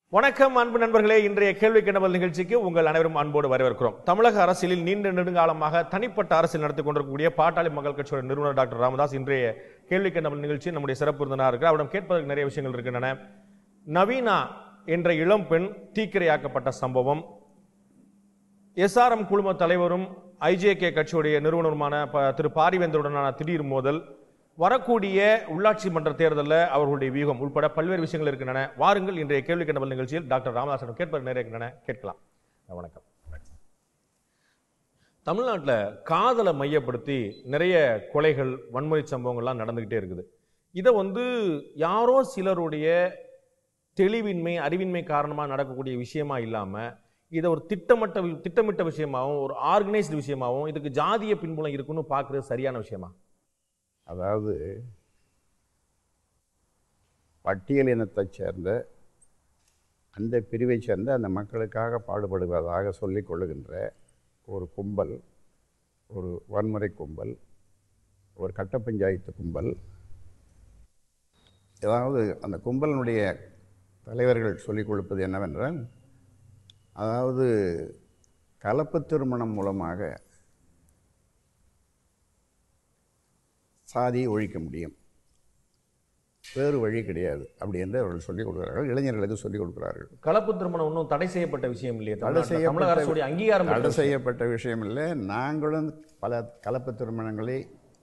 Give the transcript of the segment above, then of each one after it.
வணக்கம் அன்பு நண்பர்களே இன்றைய கேள்வி கிணவல் நிகழ்ச்சிக்கு உங்கள் அனைவரும் அன்போடு வரவேற்கிறோம் தமிழக அரசியலில் நீண்ட நெடுங்காலமாக தனிப்பட்ட அரசியல் நடத்தி கொண்டிருக்கக்கூடிய பாட்டாளி மக்கள் கட்சியோட நிறுவனர் டாக்டர் ராமதாஸ் இன்றைய கேள்வி கிணவல் நிகழ்ச்சி நம்முடைய சிறப்பு விருந்தினராக இருக்கிறார் அவரிடம் கேட்பதற்கு நிறைய விஷயங்கள் இருக்கின்றன நவீனா என்ற இளம் பெண் தீக்கிரையாக்கப்பட்ட சம்பவம் எஸ்ஆர்எம் குழும தலைவரும் ஐஜேகே கட்சியுடைய நிறுவனருமான ப- திரு பாரிவேந்தருடனான திடீர் மோதல் வரக்கூடிய உள்ளாட்சி மன்ற தேர்தலில் அவர்களுடைய வியூகம் உட்பட பல்வேறு விஷயங்கள் இருக்கின்றன வாருங்கள் இன்றைய கேள்வி கண்டபல் நிகழ்ச்சியில் டாக்டர் ராமதாசன் கேட்பது நிறைய இருக்கின்றன கேட்கலாம் வணக்கம் தமிழ்நாட்டில் காதலை மையப்படுத்தி நிறைய கொலைகள் வன்முறை சம்பவங்கள்லாம் நடந்துகிட்டே இருக்குது இதை வந்து யாரோ சிலருடைய தெளிவின்மை அறிவின்மை காரணமாக நடக்கக்கூடிய விஷயமா இல்லாமல் இதை ஒரு திட்டமிட்ட வி- திட்டமிட்ட விஷயமாவும் ஒரு ஆர்கனைஸ்டு விஷயமாவும் இதுக்கு ஜாதிய பின்புலம் இருக்குன்னு பார்க்குறது சரியான விஷயமா அதாவது பட்டியல் இனத்தைச் சேர்ந்த அந்த பிரிவைச் சேர்ந்த அந்த மக்களுக்காக பாடுபடுவதாக சொல்லிக் கொள்ளுகின்ற ஒரு கும்பல் ஒரு வன்முறை கும்பல் ஒரு கட்ட பஞ்சாயத்து கும்பல் அதாவது அந்த கும்பலினுடைய தலைவர்கள் சொல்லிக் கொடுப்பது என்னவென்றால் அதாவது கலப்பு திருமணம் மூலமாக சாதியை ஒழிக்க முடியும் வேறு வழி கிடையாது அப்படி என்று அவர்கள் சொல்லிக் கொடுக்கிறார்கள் இளைஞர்களுக்கு சொல்லிக் கொடுக்கிறார்கள் கலப்பு திருமணம் ஒன்றும் தடை செய்யப்பட்ட விஷயம் இல்லையே தடை தமிழ்நாட்டுல. செய்யப்பட்ட- தமிழக அரசுடைய அங்கீகாரம் தடை பெற்ற விஷயம். செய்யப்பட்ட விஷயம் இல்லை நாங்களும் பல கலப்பு திருமணங்களை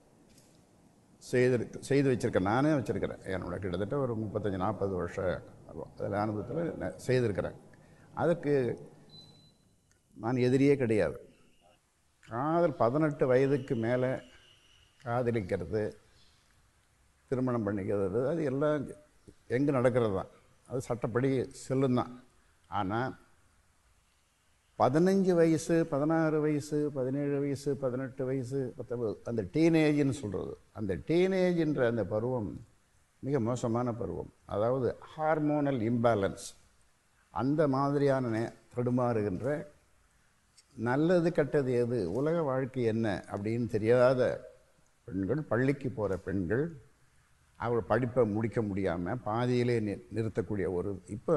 செய்து செய்து வச்சிருக்கேன் நானே வச்சிருக்கிறேன் என்னோட கிட்டத்தட்ட ஒரு முப்பத்தஞ்சு நாற்பது வருஷ அதில் அனுபவத்தில் நான் செய்திருக்கிறேன் அதுக்கு நான் எதிரியே கிடையாது காதல் பதினெட்டு வயதுக்கு மேலே காதலிக்கிறது திருமணம் பண்ணிக்கிறது அது எல்லாம் எங்கே நடக்கிறது தான் அது சட்டப்படி செல்லும் தான் ஆனால் பதினஞ்சு வயசு பதினாறு வயசு பதினேழு வயசு பதினெட்டு வயசு பத்தொன்பது அந்த டீனேஜ்னு சொல்கிறது அந்த டீனேஜ்ன்ற அந்த பருவம் மிக மோசமான பருவம் அதாவது ஹார்மோனல் இம்பேலன்ஸ் அந்த மாதிரியான நே- தடுமாறுகின்ற நல்லது கெட்டது எது உலக வாழ்க்கை என்ன அப்படின்னு தெரியாத பெண்கள் பள்ளிக்கு போகிற பெண்கள் அவர் படிப்பை முடிக்க முடியாமல் பாதியிலே நி நிறுத்தக்கூடிய ஒரு இப்போ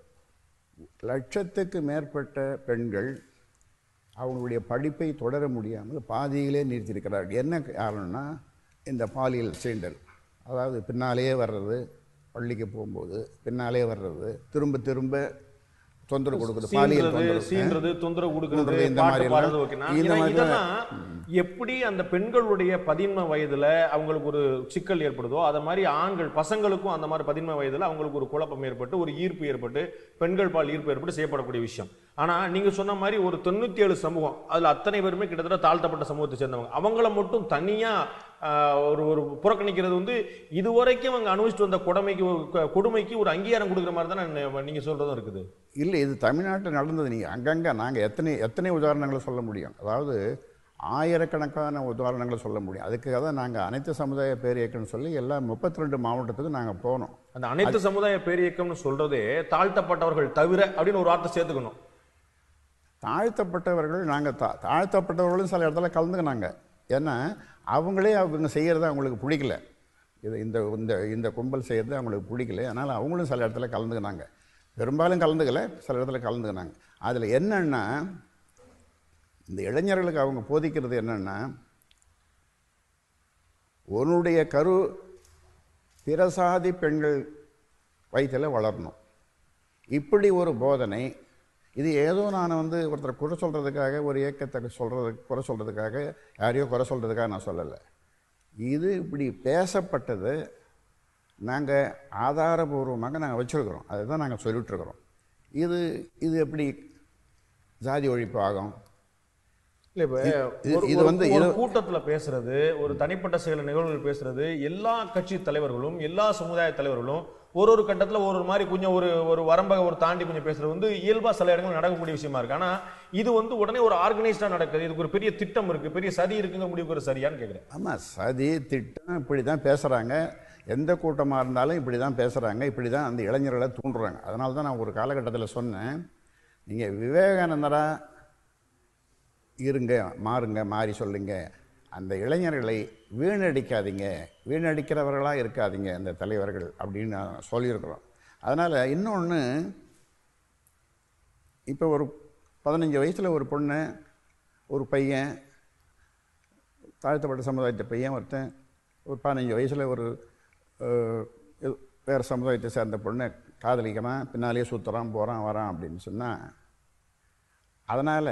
லட்சத்துக்கு மேற்பட்ட பெண்கள் அவங்களுடைய படிப்பை தொடர முடியாமல் பாதியிலே நிறுத்தியிருக்கிறார்கள் என்ன காரணம்னா இந்த பாலியல் சீண்டல் அதாவது பின்னாலேயே வர்றது பள்ளிக்கு போகும்போது பின்னாலே வர்றது திரும்ப திரும்ப தொந்தரவு கொடுக்குறது பாலியல் சீன்றது, தொந்தரவு சீன்றது தொந்தரவு கொடுக்கிறது கொடுக்கிறது, இந்த பாட்டு மாதிரி எல்லாம். பாடுறது ஓகே நான் இந்த ஏன்னா மாதிரி இதெல்லாம் எப்படி அந்த பெண்களுடைய பதின்ம வயதுல அவங்களுக்கு ஒரு சிக்கல் ஏற்படுதோ அத மாதிரி ஆண்கள் பசங்களுக்கும் அந்த மாதிரி பதின்ம வயதுல அவங்களுக்கு ஒரு குழப்பம் ஏற்பட்டு ஒரு ஈர்ப்பு ஏற்பட்டு பெண்கள் பால் ஈர்ப்பு ஏற்பட்டு செய்யப்படக்கூடிய விஷயம் ஆனா நீங்க சொன்ன மாதிரி ஒரு தொண்ணூத்தி ஏழு சமூகம் அதுல அத்தனை பேருமே கிட்டத்தட்ட தாழ்த்தப்பட்ட சமூகத்தை சேர்ந்தவங்க அவங்கள மட்டும் தனியா ஆஹ், ஒரு ஒரு புறக்கணிக்கிறது வந்து இதுவரைக்கும் அவங்க அனுபவிச்சுட்டு வந்த கொடுமைக்கு ஒரு க- கொடுமைக்கு ஒரு அங்கீகாரம் கொடுக்குற மாதிரி தான் நீங்க சொல்றதும் இருக்குது இல்லை இது தமிழ்நாட்டில் நடந்தது நீங்கள் அங்கங்கே நாங்கள் எத்தனை எத்தனை உதாரணங்களை சொல்ல முடியும் அதாவது ஆயிரக்கணக்கான உதாரணங்களை சொல்ல முடியும் அதுக்காக தான் நாங்கள் அனைத்து சமுதாய பேரியக்கம்னு சொல்லி எல்லா முப்பத்தி ரெண்டு மாவட்டத்துக்கும் நாங்கள் போனோம் அந்த அனைத்து சமுதாய பேரியக்கம்னு சொல்றதே தாழ்த்தப்பட்டவர்கள் தவிர அப்படின்னு ஒரு வார்த்தை சேர்த்துக்கணும் தாழ்த்தப்பட்டவர்கள் நாங்கள் தா தாழ்த்தப்பட்டவர்களும் சில இடத்துல கலந்துக்கினாங்க ஏன்னா அவங்களே அவங்க செய்கிறது அவங்களுக்கு பிடிக்கல இது இந்த இந்த இந்த கும்பல் செய்கிறது அவங்களுக்கு பிடிக்கல அதனால் அவங்களும் சில இடத்துல கலந்துக்கினாங்க பெரும்பாலும் கலந்துக்கல சில இடத்துல கலந்துக்கினாங்க அதில் என்னன்னா இந்த இளைஞர்களுக்கு அவங்க போதிக்கிறது என்னன்னா உன்னுடைய கரு பிறசாதி பெண்கள் வயிற்றில் வளரணும் இப்படி ஒரு போதனை இது ஏதோ நான் வந்து ஒருத்தரை குறை சொல்கிறதுக்காக ஒரு இயக்கத்தை சொல்கிறது குறை சொல்கிறதுக்காக யாரையோ குறை சொல்கிறதுக்காக நான் சொல்லலை இது இப்படி பேசப்பட்டது நாங்கள் ஆதாரபூர்வமாக நாங்கள் வச்சுருக்கிறோம் அதுதான் நாங்கள் சொல்லிகிட்ருக்குறோம் இது இது எப்படி ஜாதி ஒழிப்பு ஆகும் இல்ல இப்ப இது- ஒரு- இது ஒரு- வந்து ஒரு இது- கூட்டத்துல பேசுறது ஒரு தனிப்பட்ட சில நிகழ்வுகள் பேசுறது எல்லா கட்சி தலைவர்களும் எல்லா சமுதாய தலைவர்களும் ஒரு ஒரு கட்டத்துல ஒரு ஒரு மாதிரி கொஞ்சம் ஒரு ஒரு வரம்பை ஒரு தாண்டி கொஞ்சம் பேசுறது வந்து இயல்பா சில இடங்கள் நடக்கக்கூடிய விஷயமா இருக்கு ஆனா இது வந்து உடனே ஒரு ஆர்கனைஸ்டா நடக்குது இதுக்கு ஒரு பெரிய திட்டம் இருக்கு பெரிய சதி இருக்குங்க முடிவுக்கு ஒரு சரியான்னு கேக்குறேன் ஆமாம் சதி திட்டம் இப்படி தான் பேசுகிறாங்க எந்த கூட்டமாக இருந்தாலும் இப்படி தான் பேசுகிறாங்க இப்படி தான் அந்த இளைஞர்களை தூண்டுறாங்க அதனால தான் நான் ஒரு காலகட்டத்தில் சொன்னேன் நீங்கள் விவேகானந்தரா இருங்க மாறுங்க மாறி சொல்லுங்க அந்த இளைஞர்களை வீணடிக்காதீங்க வீணடிக்கிறவர்களாக இருக்காதீங்க அந்த தலைவர்கள் அப்படின்னு நான் சொல்லியிருக்கிறோம் அதனால் இன்னொன்று இப்போ ஒரு பதினஞ்சு வயசில் ஒரு பொண்ணு ஒரு பையன் தாழ்த்தப்பட்ட சமுதாயத்தை பையன் ஒருத்தன் ஒரு பதினஞ்சு வயசில் ஒரு அஹ், எ- வேறு சமுதாயத்தை சேர்ந்த பொண்ணை காதலிக்கிறான் பின்னாலேயே சுற்றுறான் போகிறான் வரான் அப்படின்னு சொன்னால் அதனால்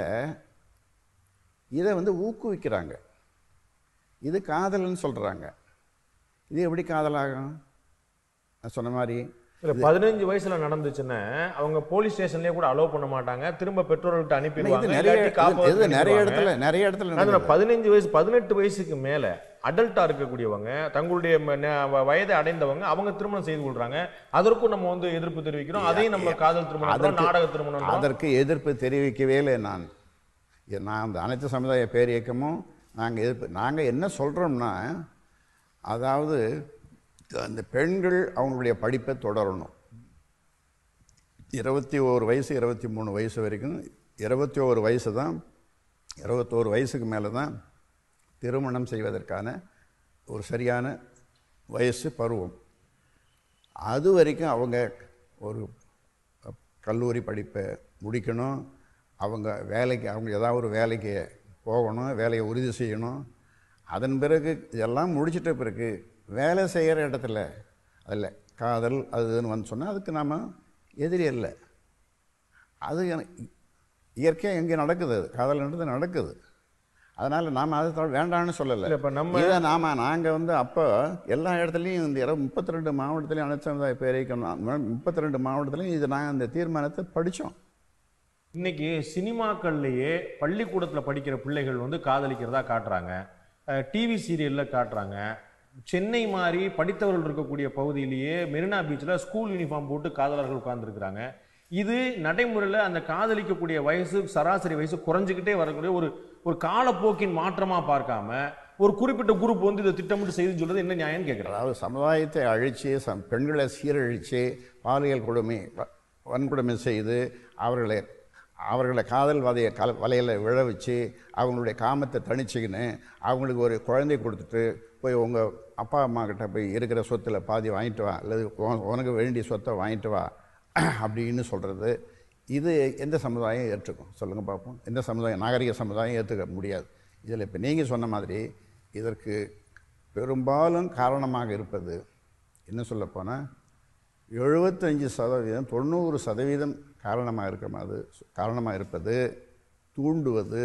இதை வந்து ஊக்குவிக்கிறாங்க இது காதல்னு சொல்கிறாங்க இது எப்படி காதலாகும் நான் சொன்ன மாதிரி இல்ல பதினஞ்சு வயசுல நடந்துச்சுன்னா அவங்க போலீஸ் ஸ்டேஷன்லயே கூட அலோவ் பண்ண மாட்டாங்க திரும்ப பெற்றோர்கள்ட்ட இது அனுப்பிடுவாங்க நிறைய இல்லாட்டி இது- காப்பகத்துக்கு இது நிறைய அனுப்பிடுவாங்க. இடத்துல நிறைய இடத்துல அதனால நடக்குது. பதினஞ்சு வயசு பதினெட்டு வயசுக்கு மேல அடல்ட்டா இருக்கக்கூடியவங்க தங்களுடைய ம- ந- வ- வயதை அடைந்தவங்க அவங்க திருமணம் செய்து கொள்றாங்க அதற்கும் நம்ம வந்து எதிர்ப்பு தெரிவிக்கிறோம் அதையும் நம்ம காதல் திருமணம் அதற்கு- நாடக திருமணம் அதற்கு எதிர்ப்பு தெரிவிக்கவே இல்லை நான் இது நான் அந்த அனைத்து சமுதாய பேரியக்கமும் நாங்கள் எதிர்ப்பு நாங்கள் என்ன சொல்கிறோம்னா அதாவது அந்த பெண்கள் அவங்களுடைய படிப்பை தொடரணும் இருபத்தி ஓரு வயசு இருபத்தி மூணு வயசு வரைக்கும் இருபத்தி ஓரு வயசு தான் இருபத்தோரு வயசுக்கு மேலே தான் திருமணம் செய்வதற்கான ஒரு சரியான வயசு பருவம் அது வரைக்கும் அவங்க ஒரு கல்லூரி படிப்பை முடிக்கணும் அவங்க வேலைக்கு அவங்க ஏதாவது ஒரு வேலைக்கு போகணும் வேலையை உறுதி செய்யணும் அதன் பிறகு இதெல்லாம் முடிச்சிட்ட பிறகு வேலை செய்கிற இடத்துல அதில் காதல் அது இதுன்னு வந்து சொன்னால் அதுக்கு நாம் எதிரி இல்லை அது எனக்கு இயற்கையாக எங்கே நடக்குது அது காதல்ன்றது நடக்குது அதனால் நாம் அதை தவிர வேண்டாம்னு சொல்லலை இல்ல, இப்ப நம்ம- இதை நாம் நாங்கள் வந்து அப்போ எல்லா இடத்துலையும் இந்த இடம் முப்பத்தி ரெண்டு மாவட்டத்துலையும் அனைத்து சமுதாய பேரைக்கணும் முப்பத்தி ரெண்டு மாவட்டத்துலையும் இது நாங்கள் அந்த தீர்மானத்தை படித்தோம் இன்னைக்கு சினிமாக்கள்லயே பள்ளிக்கூடத்துல படிக்கிற பிள்ளைகள் வந்து காதலிக்கிறதா காட்டுறாங்க டிவி சீரியல்ல காட்டுறாங்க சென்னை மாதிரி படித்தவர்கள் இருக்கக்கூடிய பகுதியிலேயே மெரினா பீச்சில் ஸ்கூல் யூனிஃபார்ம் போட்டு காதலர்கள் உட்கார்ந்துருக்கிறாங்க இது நடைமுறையில் அந்த காதலிக்கக்கூடிய வயசு சராசரி வயசு குறைஞ்சிக்கிட்டே வரக்கூடிய ஒரு ஒரு காலப்போக்கின் மாற்றமா பார்க்காம ஒரு குறிப்பிட்ட குரூப் வந்து இதை திட்டமிட்டு செய்து சொல்றது என்ன நியாயம்னு கேட்குறாங்க அதாவது சமுதாயத்தை அழித்து சம் பெண்களை சீரழித்து பாலியல் கொடுமை வ- வன்கொடுமை செய்து அவர்களை அவர்களை காதல் வதைய கல வலையில் விழ வச்சு அவங்களுடைய காமத்தை தணிச்சுக்கின்னு அவங்களுக்கு ஒரு குழந்தை கொடுத்துட்டு போய் உங்கள் அப்பா அம்மா கிட்ட போய் இருக்கிற சொத்தில் பாதி வாங்கிட்டு வா அல்லது உன- உனக்கு வேண்டிய சொத்தை வாங்கிட்டு வா அப்படின்னு சொல்கிறது இது எந்த சமுதாயம் ஏற்றுக்கும் சொல்லுங்கள் பார்ப்போம் எந்த சமுதாயம் நாகரிக சமுதாயம் ஏற்றுக்க முடியாது இதில் இப்போ நீங்கள் சொன்ன மாதிரி இதற்கு பெரும்பாலும் காரணமாக இருப்பது என்ன சொல்லப் போனால் எழுபத்தஞ்சு சதவீதம் தொண்ணூறு சதவீதம் காரணமாக இருக்க அது காரணமாக இருப்பது தூண்டுவது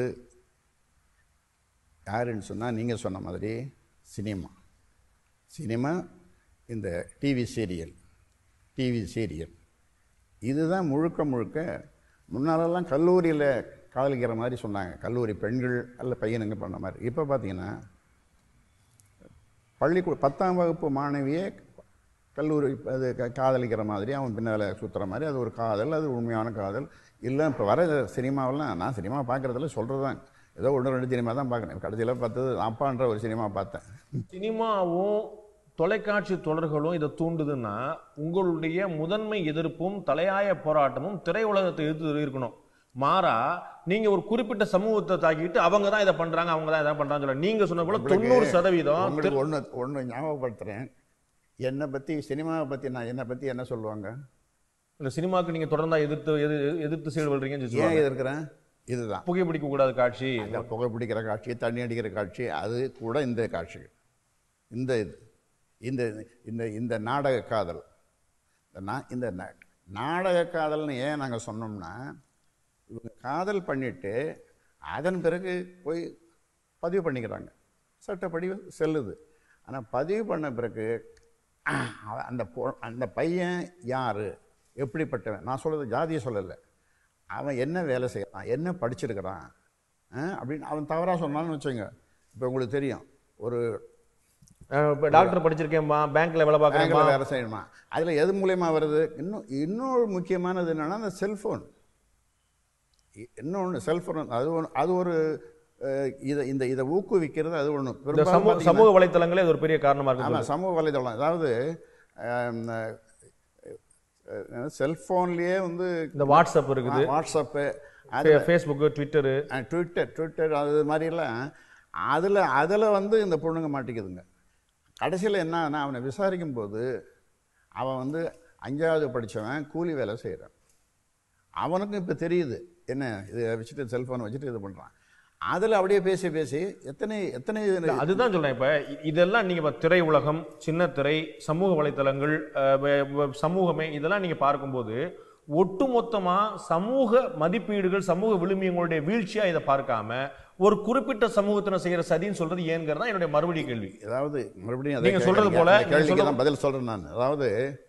யாருன்னு சொன்னால் நீங்கள் சொன்ன மாதிரி சினிமா சினிமா இந்த டிவி சீரியல் டிவி சீரியல் இதுதான் முழுக்க முழுக்க முன்னாலெல்லாம் கல்லூரியில் காதலிக்கிற மாதிரி சொன்னாங்க கல்லூரி பெண்கள் அல்ல பையனுங்க பண்ண மாதிரி இப்போ பார்த்தீங்கன்னா பள்ளிக்கூட பத்தாம் வகுப்பு மாணவியே கல்லூரி அது க- காதலிக்கிற மாதிரி அவன் பின்னால் சுற்றுற மாதிரி அது ஒரு காதல் அது உண்மையான காதல் இல்லை இப்போ வர சினிமாவெல்லாம் நான் சினிமா பார்க்குறதுல சொல்கிறது தான் ஏதோ ஒன்று ரெண்டு சினிமா தான் பார்க்குறேன் கடைசியில் பார்த்தது அப்பான்ற ஒரு சினிமா பார்த்தேன் சினிமாவும் தொலைக்காட்சி தொடர்களும் இதை தூண்டுதுன்னா உங்களுடைய முதன்மை எதிர்ப்பும் தலையாய போராட்டமும் திரையுலகத்தை எதிர்த்து இருக்கணும் மாறா நீங்க ஒரு குறிப்பிட்ட சமூகத்தை தாக்கிட்டு அவங்க தான் இதை பண்றாங்க அவங்க தான் இதை பண்றாங்க சொல்ல நீங்க சொன்ன போல உங்களுக்கு- தொண்ணூறு சதவீதம் உங்களுக்கு ஒன்று ஒன்று ஞாபகப்படுத்துகிறேன் என்னை பற்றி சினிமாவை பற்றி நான் என்னை பற்றி என்ன சொல்லுவாங்க இந்த சினிமாக்கு நீங்க தொடர்ந்தா எதிர்த்து எது எதிர்த்து செயல்படுறீங்கன்னு ஏன் சொல்லுவாங்க எதிர்க்கிறேன் இதுதான் புகைப்பிடிக்க கூடாத காட்சி அந்த புகை பிடிக்கிற காட்சி தண்ணி அடிக்கிற காட்சி அது கூட இந்த காட்சிகள் இந்த இது இந்த இந்த இந்த நாடக காதல் இந்த நா- இந்த நா- நாடக காதல்னு ஏன் நாங்கள் சொன்னோம்னா இவங்க காதல் பண்ணிட்டு அதன் பிறகு போய் பதிவு பண்ணிக்கிறாங்க சட்டப்படி செல்லுது ஆனால் பதிவு பண்ண பிறகு அவ- அந்த பொ- அந்த பையன் யார் எப்படிப்பட்டவன் நான் சொல்கிறது ஜாதியை சொல்லலை அவன் என்ன வேலை செய்கிறான் என்ன படிச்சிருக்கிறான் ஆ, அப்படின்னு அவன் தவறாக சொன்னான்னு வச்சுங்க இப்போ உங்களுக்கு தெரியும் ஒரு அஹ் இப்ப டாக்டர் படிச்சிருக்கேன்பா பேங்க்ல வேலை பேங்கில் பார்க்கறேன்பா வேலை செய்யணுமா அதில் எது மூலயமா வருது இன்னும் இன்னொரு முக்கியமானது என்னன்னா அந்த செல்ஃபோன் இன்னொன்று செல்ஃபோன் அது ஒன்று அது ஒரு அஹ், இதை இந்த இதை ஊக்குவிக்கிறது அது ஒன்று இந்த சமூக சமூக வலைத்தளங்களே அது ஒரு பெரிய காரணமா இருக்கு ஆமாம் சமூக வலைதளம் அதாவது செல்ஃபோன்லேயே வந்து இந்த வாட்ஸ்அப் இருக்குது வாட்ஸ்அப்பு அது ஃபேஸ்புக் ட்விட்டரு அஹ் ட்விட்டர் ட்விட்டர் அது மாதிரிலாம் அதில் அதில் வந்து இந்த பொண்ணுங்க மாட்டிக்குதுங்க கடைசியில் என்னன்னா அவனை விசாரிக்கும் போது அவன் வந்து அஞ்சாவது படித்தவன் கூலி வேலை செய்கிறான் அவனுக்கும் இப்போ தெரியுது என்ன இதை வச்சுட்டு செல்ஃபோனை வச்சுட்டு இது பண்ணுறான் அதில் அப்படியே பேசி பேசி எத்தனை எத்தனை இல்ல, அதுதான் சொல்றேன் இப்ப இ- இதெல்லாம் நீங்க இப்ப திரை உலகம் சின்ன திரை சமூக வலைத்தளங்கள் அஹ், வ- வ- சமூகமே இதெல்லாம் நீங்க பார்க்கும்போது ஒட்டுமொத்தமா சமூக மதிப்பீடுகள் சமூக விழுமியங்களுடைய வீழ்ச்சியா இதை பார்க்காம ஒரு குறிப்பிட்ட சமூகத்தினர் செய்யற சதின்னு சொல்றது ஏங்கிறதா என்னுடைய மறுபடியும் கேள்வி அதாவது மறுபடியும் அதே நீங்க சொல்றது கேள்விக்கு- போல, அந்த நீங்க கேள்விக்கு சொல்றது- தான் பதில் சொல்றேன் நான் அதாவது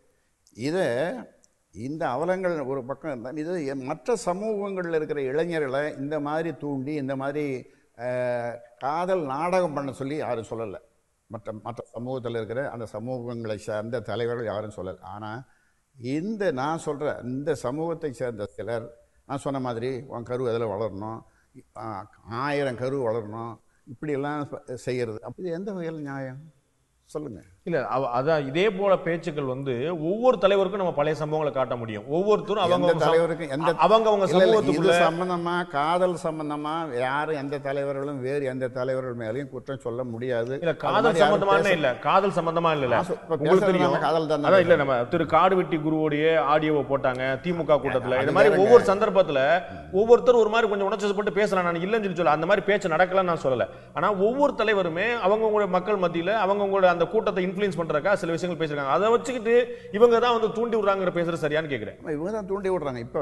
இதை இந்த அவலங்கள் ஒரு பக்கம் இருந்தால் இது எ- மற்ற சமூகங்களில் இருக்கிற இளைஞர்களை இந்த மாதிரி தூண்டி இந்த மாதிரி அஹ், காதல் நாடகம் பண்ண சொல்லி யாரும் சொல்லலை மற்ற மற்ற சமூகத்தில் இருக்கிற அந்த சமூகங்களை சார்ந்த தலைவர்கள் யாரும் சொல்லலை ஆனால் இந்த நான் சொல்கிற இந்த சமூகத்தை சேர்ந்த சிலர் நான் சொன்ன மாதிரி உன் கரு அதில் வளரணும் ஆ, ஆயிரம் கரு வளரணும் இப்படியெல்லாம் செய்கிறது அப்படி எந்த வகையில் நியாயம் சொல்லுங்கள் இல்ல அவ- அதான் இதே போல பேச்சுக்கள் வந்து ஒவ்வொரு தலைவருக்கும் நம்ம பழைய சம்பவங்களை காட்ட முடியும் ஒவ்வொருத்தரும் அவங்க எந்த அவங்க சம- தலைவருக்கும் எந்த அவங்க அவங்க இல்ல, இல்ல, இது சமூகத்துக்குள்ள சம்பந்தமா காதல் சம்பந்தமா யாரும் எந்த தலைவர்களும் வேறு எந்த தலைவர்கள் மேலேயும் குற்றம் சொல்ல முடியாது இல்ல அது காதல் மாதிரி யாரும் சம்பந்தமான பேச- இல்ல காதல் சம்பந்தமா இல்ல நான் சொ- இப்ப உங்களுக்கு பேசுறது தெரியும் நம்ம காதல் தான் அதான் இல்ல நம்ம திரு காடுவெட்டி குருவோடைய ஆடியோவை போட்டாங்க திமுக கூட்டத்துல அது இந்த மாதிரி வேறங்க. ஒவ்வொரு சந்தர்ப்பத்துல ஒவ்வொருத்தர் ஒரு மாதிரி கொஞ்சம் உணர்ச்சி பேசலாம் நான் இல்லைன்னு சொல்லி சொல்ல அந்த மாதிரி பேச்சு நடக்கலாம் நான் சொல்லல ஆனா ஒவ்வொரு தலைவருமே அவங்கவுங்களோட மக்கள் மத்தியில அவங்கவுங்களோட அந்த கூட்டத்தை இன்ஃபுளுன்ஸ் பண்றதுக்காக சில விஷயங்கள் பேசிருக்காங்க அதை வச்சுக்கிட்டு இவங்க தான் வந்து தூண்டி விடுறாங்கிற பேசுறது சரியான்னு கேக்குறேன் ஆமா, இவங்க தான் தூண்டி விடுறாங்க இப்போ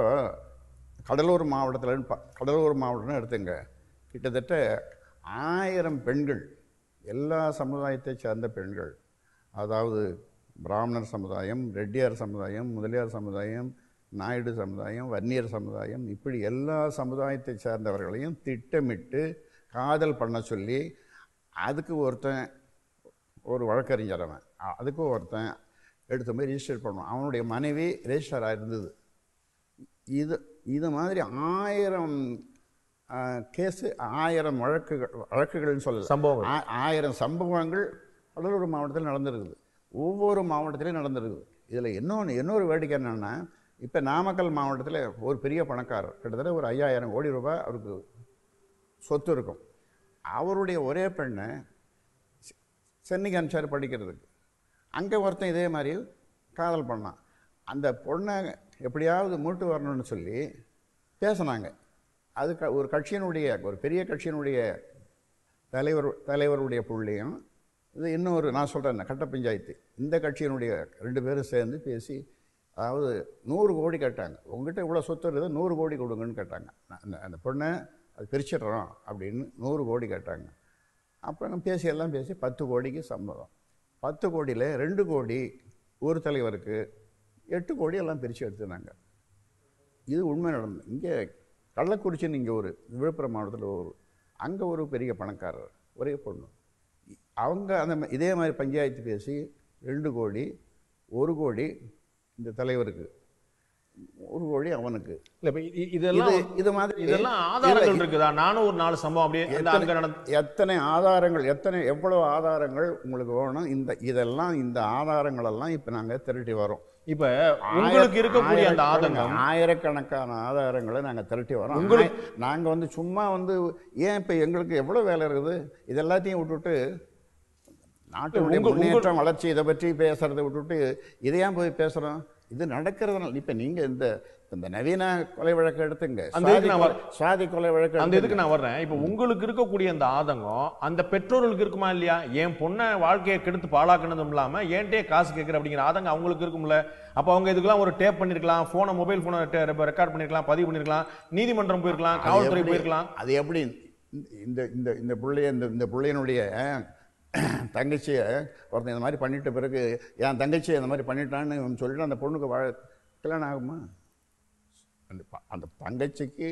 கடலூர் மாவட்டத்தில் கடலூர் மாவட்டம்னு எடுத்துங்க கிட்டத்தட்ட ஆயிரம் பெண்கள் எல்லா சமுதாயத்தை சேர்ந்த பெண்கள் அதாவது பிராமணர் சமுதாயம் ரெட்டியார் சமுதாயம் முதலியார் சமுதாயம் நாயுடு சமுதாயம் வன்னியர் சமுதாயம் இப்படி எல்லா சமுதாயத்தை சேர்ந்தவர்களையும் திட்டமிட்டு காதல் பண்ண சொல்லி அதுக்கு ஒருத்தன் ஒரு வழக்கறிஞர் அவன் அ- அதுக்கு ஒருத்தன் எடுத்த போய் ரிஜிஸ்டர் பண்ணுவான் அவனுடைய மனைவி ரெஜிஸ்டராக இருந்தது இது இது மாதிரி ஆயிரம் கேஸு ஆயிரம் வழக்குகள் வழக்குகள்னு சொல்லல சம்பவங்கள் ஆ- ஆயிரம் சம்பவங்கள் கடலூர் மாவட்டத்தில் நடந்திருக்குது ஒவ்வொரு மாவட்டத்திலையும் நடந்திருக்குது இதில் இன்னொன்று இன்னொரு வேடிக்கை என்னென்னா இப்போ நாமக்கல் மாவட்டத்தில் ஒரு பெரிய பணக்காரர் கிட்டத்தட்ட ஒரு ஐயாயிரம் கோடி ரூபாய் அவருக்கு சொத்து இருக்கும் அவருடைய ஒரே பெண்ணை செ- சென்னைக்கு அனுப்பிச்சார் படிக்கிறதுக்கு அங்கே ஒருத்தன் இதே மாதிரி காதல் பண்ணான் அந்த பொண்ணை எப்படியாவது மூட்டு வரணும்னு சொல்லி பேசினாங்க அது க- ஒரு கட்சியினுடைய ஒரு பெரிய கட்சியினுடைய தலைவர் தலைவருடைய புள்ளியும் இது இன்னொரு நான் சொல்கிறேன் கட்ட பஞ்சாயத்து இந்த கட்சியினுடைய ரெண்டு பேரும் சேர்ந்து பேசி அதாவது நூறு கோடி கேட்டாங்க உங்ககிட்ட இவ்வளோ சொத்து இருக்குது நூறு கோடி கொடுங்கன்னு கேட்டாங்க அந்த அந்த பொண்ணை அது பிரிச்சிடுறோம் அப்படின்னு நூறு கோடி கேட்டாங்க அப்புறம் பேசி எல்லாம் பேசி பத்து கோடிக்கு சம்மதம் பத்து கோடியில் ரெண்டு கோடி ஊர் தலைவருக்கு எட்டு கோடி எல்லாம் பிரித்து எடுத்துனாங்க இது உண்மை நடந்தது இங்கே கள்ளக்குறிச்சின்னு இங்கே ஒரு விழுப்புரம் மாவட்டத்தில் ஒரு அங்கே ஒரு பெரிய பணக்காரர் ஒரே பொண்ணு அவங்க அந்த ம- இதே மாதிரி பஞ்சாயத்து பேசி ரெண்டு கோடி ஒரு கோடி இந்த தலைவருக்கு ஒரு கோடி அவனுக்கு இல்ல இப்ப இ- இதெல்லாம் இது இது மாதிரி இதெல்லாம் ஆதாரங்கள் இருக்குதா நானும் ஒரு நாலு சம்பவம் அப்படியே அந்த எத்தனை- அங்க நடந்த எத்தனை ஆதாரங்கள் எத்தனை எவ்வளவு ஆதாரங்கள் உங்களுக்கு வேணும் இந்த இதெல்லாம் இந்த ஆதாரங்கள் எல்லாம் இப்போ நாங்கள் திரட்டி வரோம் இப்ப உங்களுக்கு இருக்கக்கூடிய அந்த ஆயிரக்கணக்கான- ஆதங்கம் ஆயிரக்கணக்கான ஆதாரங்களை நாங்கள் திரட்டி வரோம் உங்களுக்கு- ஆனா, நாங்க வந்து சும்மா வந்து ஏன் இப்போ எங்களுக்கு எவ்வளவு வேலை இருக்குது இது எல்லாத்தையும் விட்டுட்டு நாட்டினுடைய உங்க- உங்க- முன்னேற்றம் வளர்ச்சி இதை பற்றி பேசுறதை விட்டுட்டு இதை ஏன் போய் பேசுறோம் இது நடக்கிறதுனால இப்ப நீங்க இந்த இந்த நவீன கொலை வழக்கு எடுத்துங்க அந்த சுவாதி இதுக்கு நான் கொலை- சுவாதி கொலை வழக்கு அந்த எடுத்துங்க. இதுக்கு நான் வர்றேன் இப்ப உங்களுக்கு இருக்கக்கூடிய அந்த ஆதங்கம் அந்த பெற்றோர்களுக்கு இருக்குமா இல்லையா என் பொண்ணை வாழ்க்கையை கெடுத்து பாழாக்குனதும் இல்லாம ஏன்ட்டே காசு கேட்கிற அப்படிங்கிற ஆதங்கம் அவங்களுக்கு இருக்கும்ல அப்ப அவங்க இதுக்கெல்லாம் ஒரு டேப் பண்ணிருக்கலாம் போனை மொபைல் போனை ரெக்கார்ட் பண்ணிருக்கலாம் பதிவு பண்ணிருக்கலாம் நீதிமன்றம் போயிருக்கலாம் அது காவல்துறை எப்படி- போயிருக்கலாம் அது எப்படி இந்த இந்த இந்த பிள்ளைய இந்த இந்த பிள்ளையனுடைய தங்கச்சியை ஒருத்தன் இந்த மாதிரி பண்ணிட்ட பிறகு என் தங்கச்சியை இந்த மாதிரி பண்ணிட்டான்னு இவன் சொல்லிட்டு அந்த பொண்ணுக்கு வாழ கல்யாணம் ஆகுமா அந்த ப- அந்த தங்கச்சிக்கு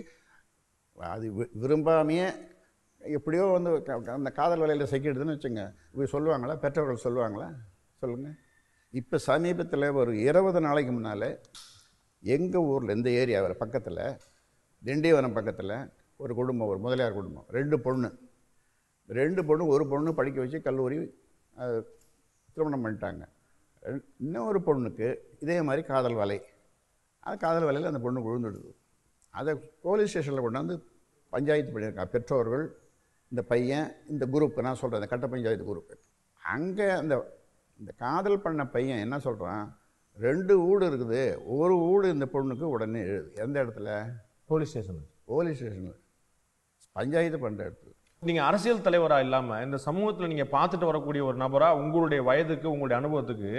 அது வி- விரும்பாமையே எப்படியோ வந்து க- க- அந்த காதல் வலையில் சிக்கிடுதுன்னு வச்சுங்க இப்படி சொல்லுவாங்களா பெற்றோர்கள் சொல்லுவாங்களா சொல்லுங்கள் இப்போ சமீபத்தில் ஒரு இருபது நாளைக்கு முன்னால் எங்கள் ஊரில் இந்த ஏரியாவில் பக்கத்தில் திண்டிவனம் பக்கத்தில் ஒரு குடும்பம் ஒரு முதலியார் குடும்பம் ரெண்டு பொண்ணு ரெண்டு பொண்ணு ஒரு பொண்ணு படிக்க வச்சு கல்லூரி அஹ், திருமணம் பண்ணிட்டாங்க ரெண்- இன்னொரு பொண்ணுக்கு இதே மாதிரி காதல் வலை அது காதல் வலையில் அந்த பொண்ணு விழுந்துடுது அதை போலீஸ் ஸ்டேஷனில் கொண்டாந்து பஞ்சாயத்து பண்ணியிருக்காங்க பெற்றோர்கள் இந்த பையன் இந்த குரூப் நான் சொல்கிறேன் இந்த கட்ட பஞ்சாயத்து குரூப் அங்கே அந்த இந்த காதல் பண்ண பையன் என்ன சொல்கிறான் ரெண்டு வீடு இருக்குது ஒரு வீடு இந்த பொண்ணுக்கு உடனே எழுது எந்த இடத்துல போலீஸ் ஸ்டேஷன் போலீஸ் ஸ்டேஷனில் பஞ்சாயத்து பண்ணுற இடத்துல நீங்க அரசியல் தலைவரா இல்லாம இந்த சமூகத்துல நீங்க பார்த்துட்டு வரக்கூடிய ஒரு நபரா உங்களுடைய வயதுக்கு உங்களுடைய அனுபவத்துக்கு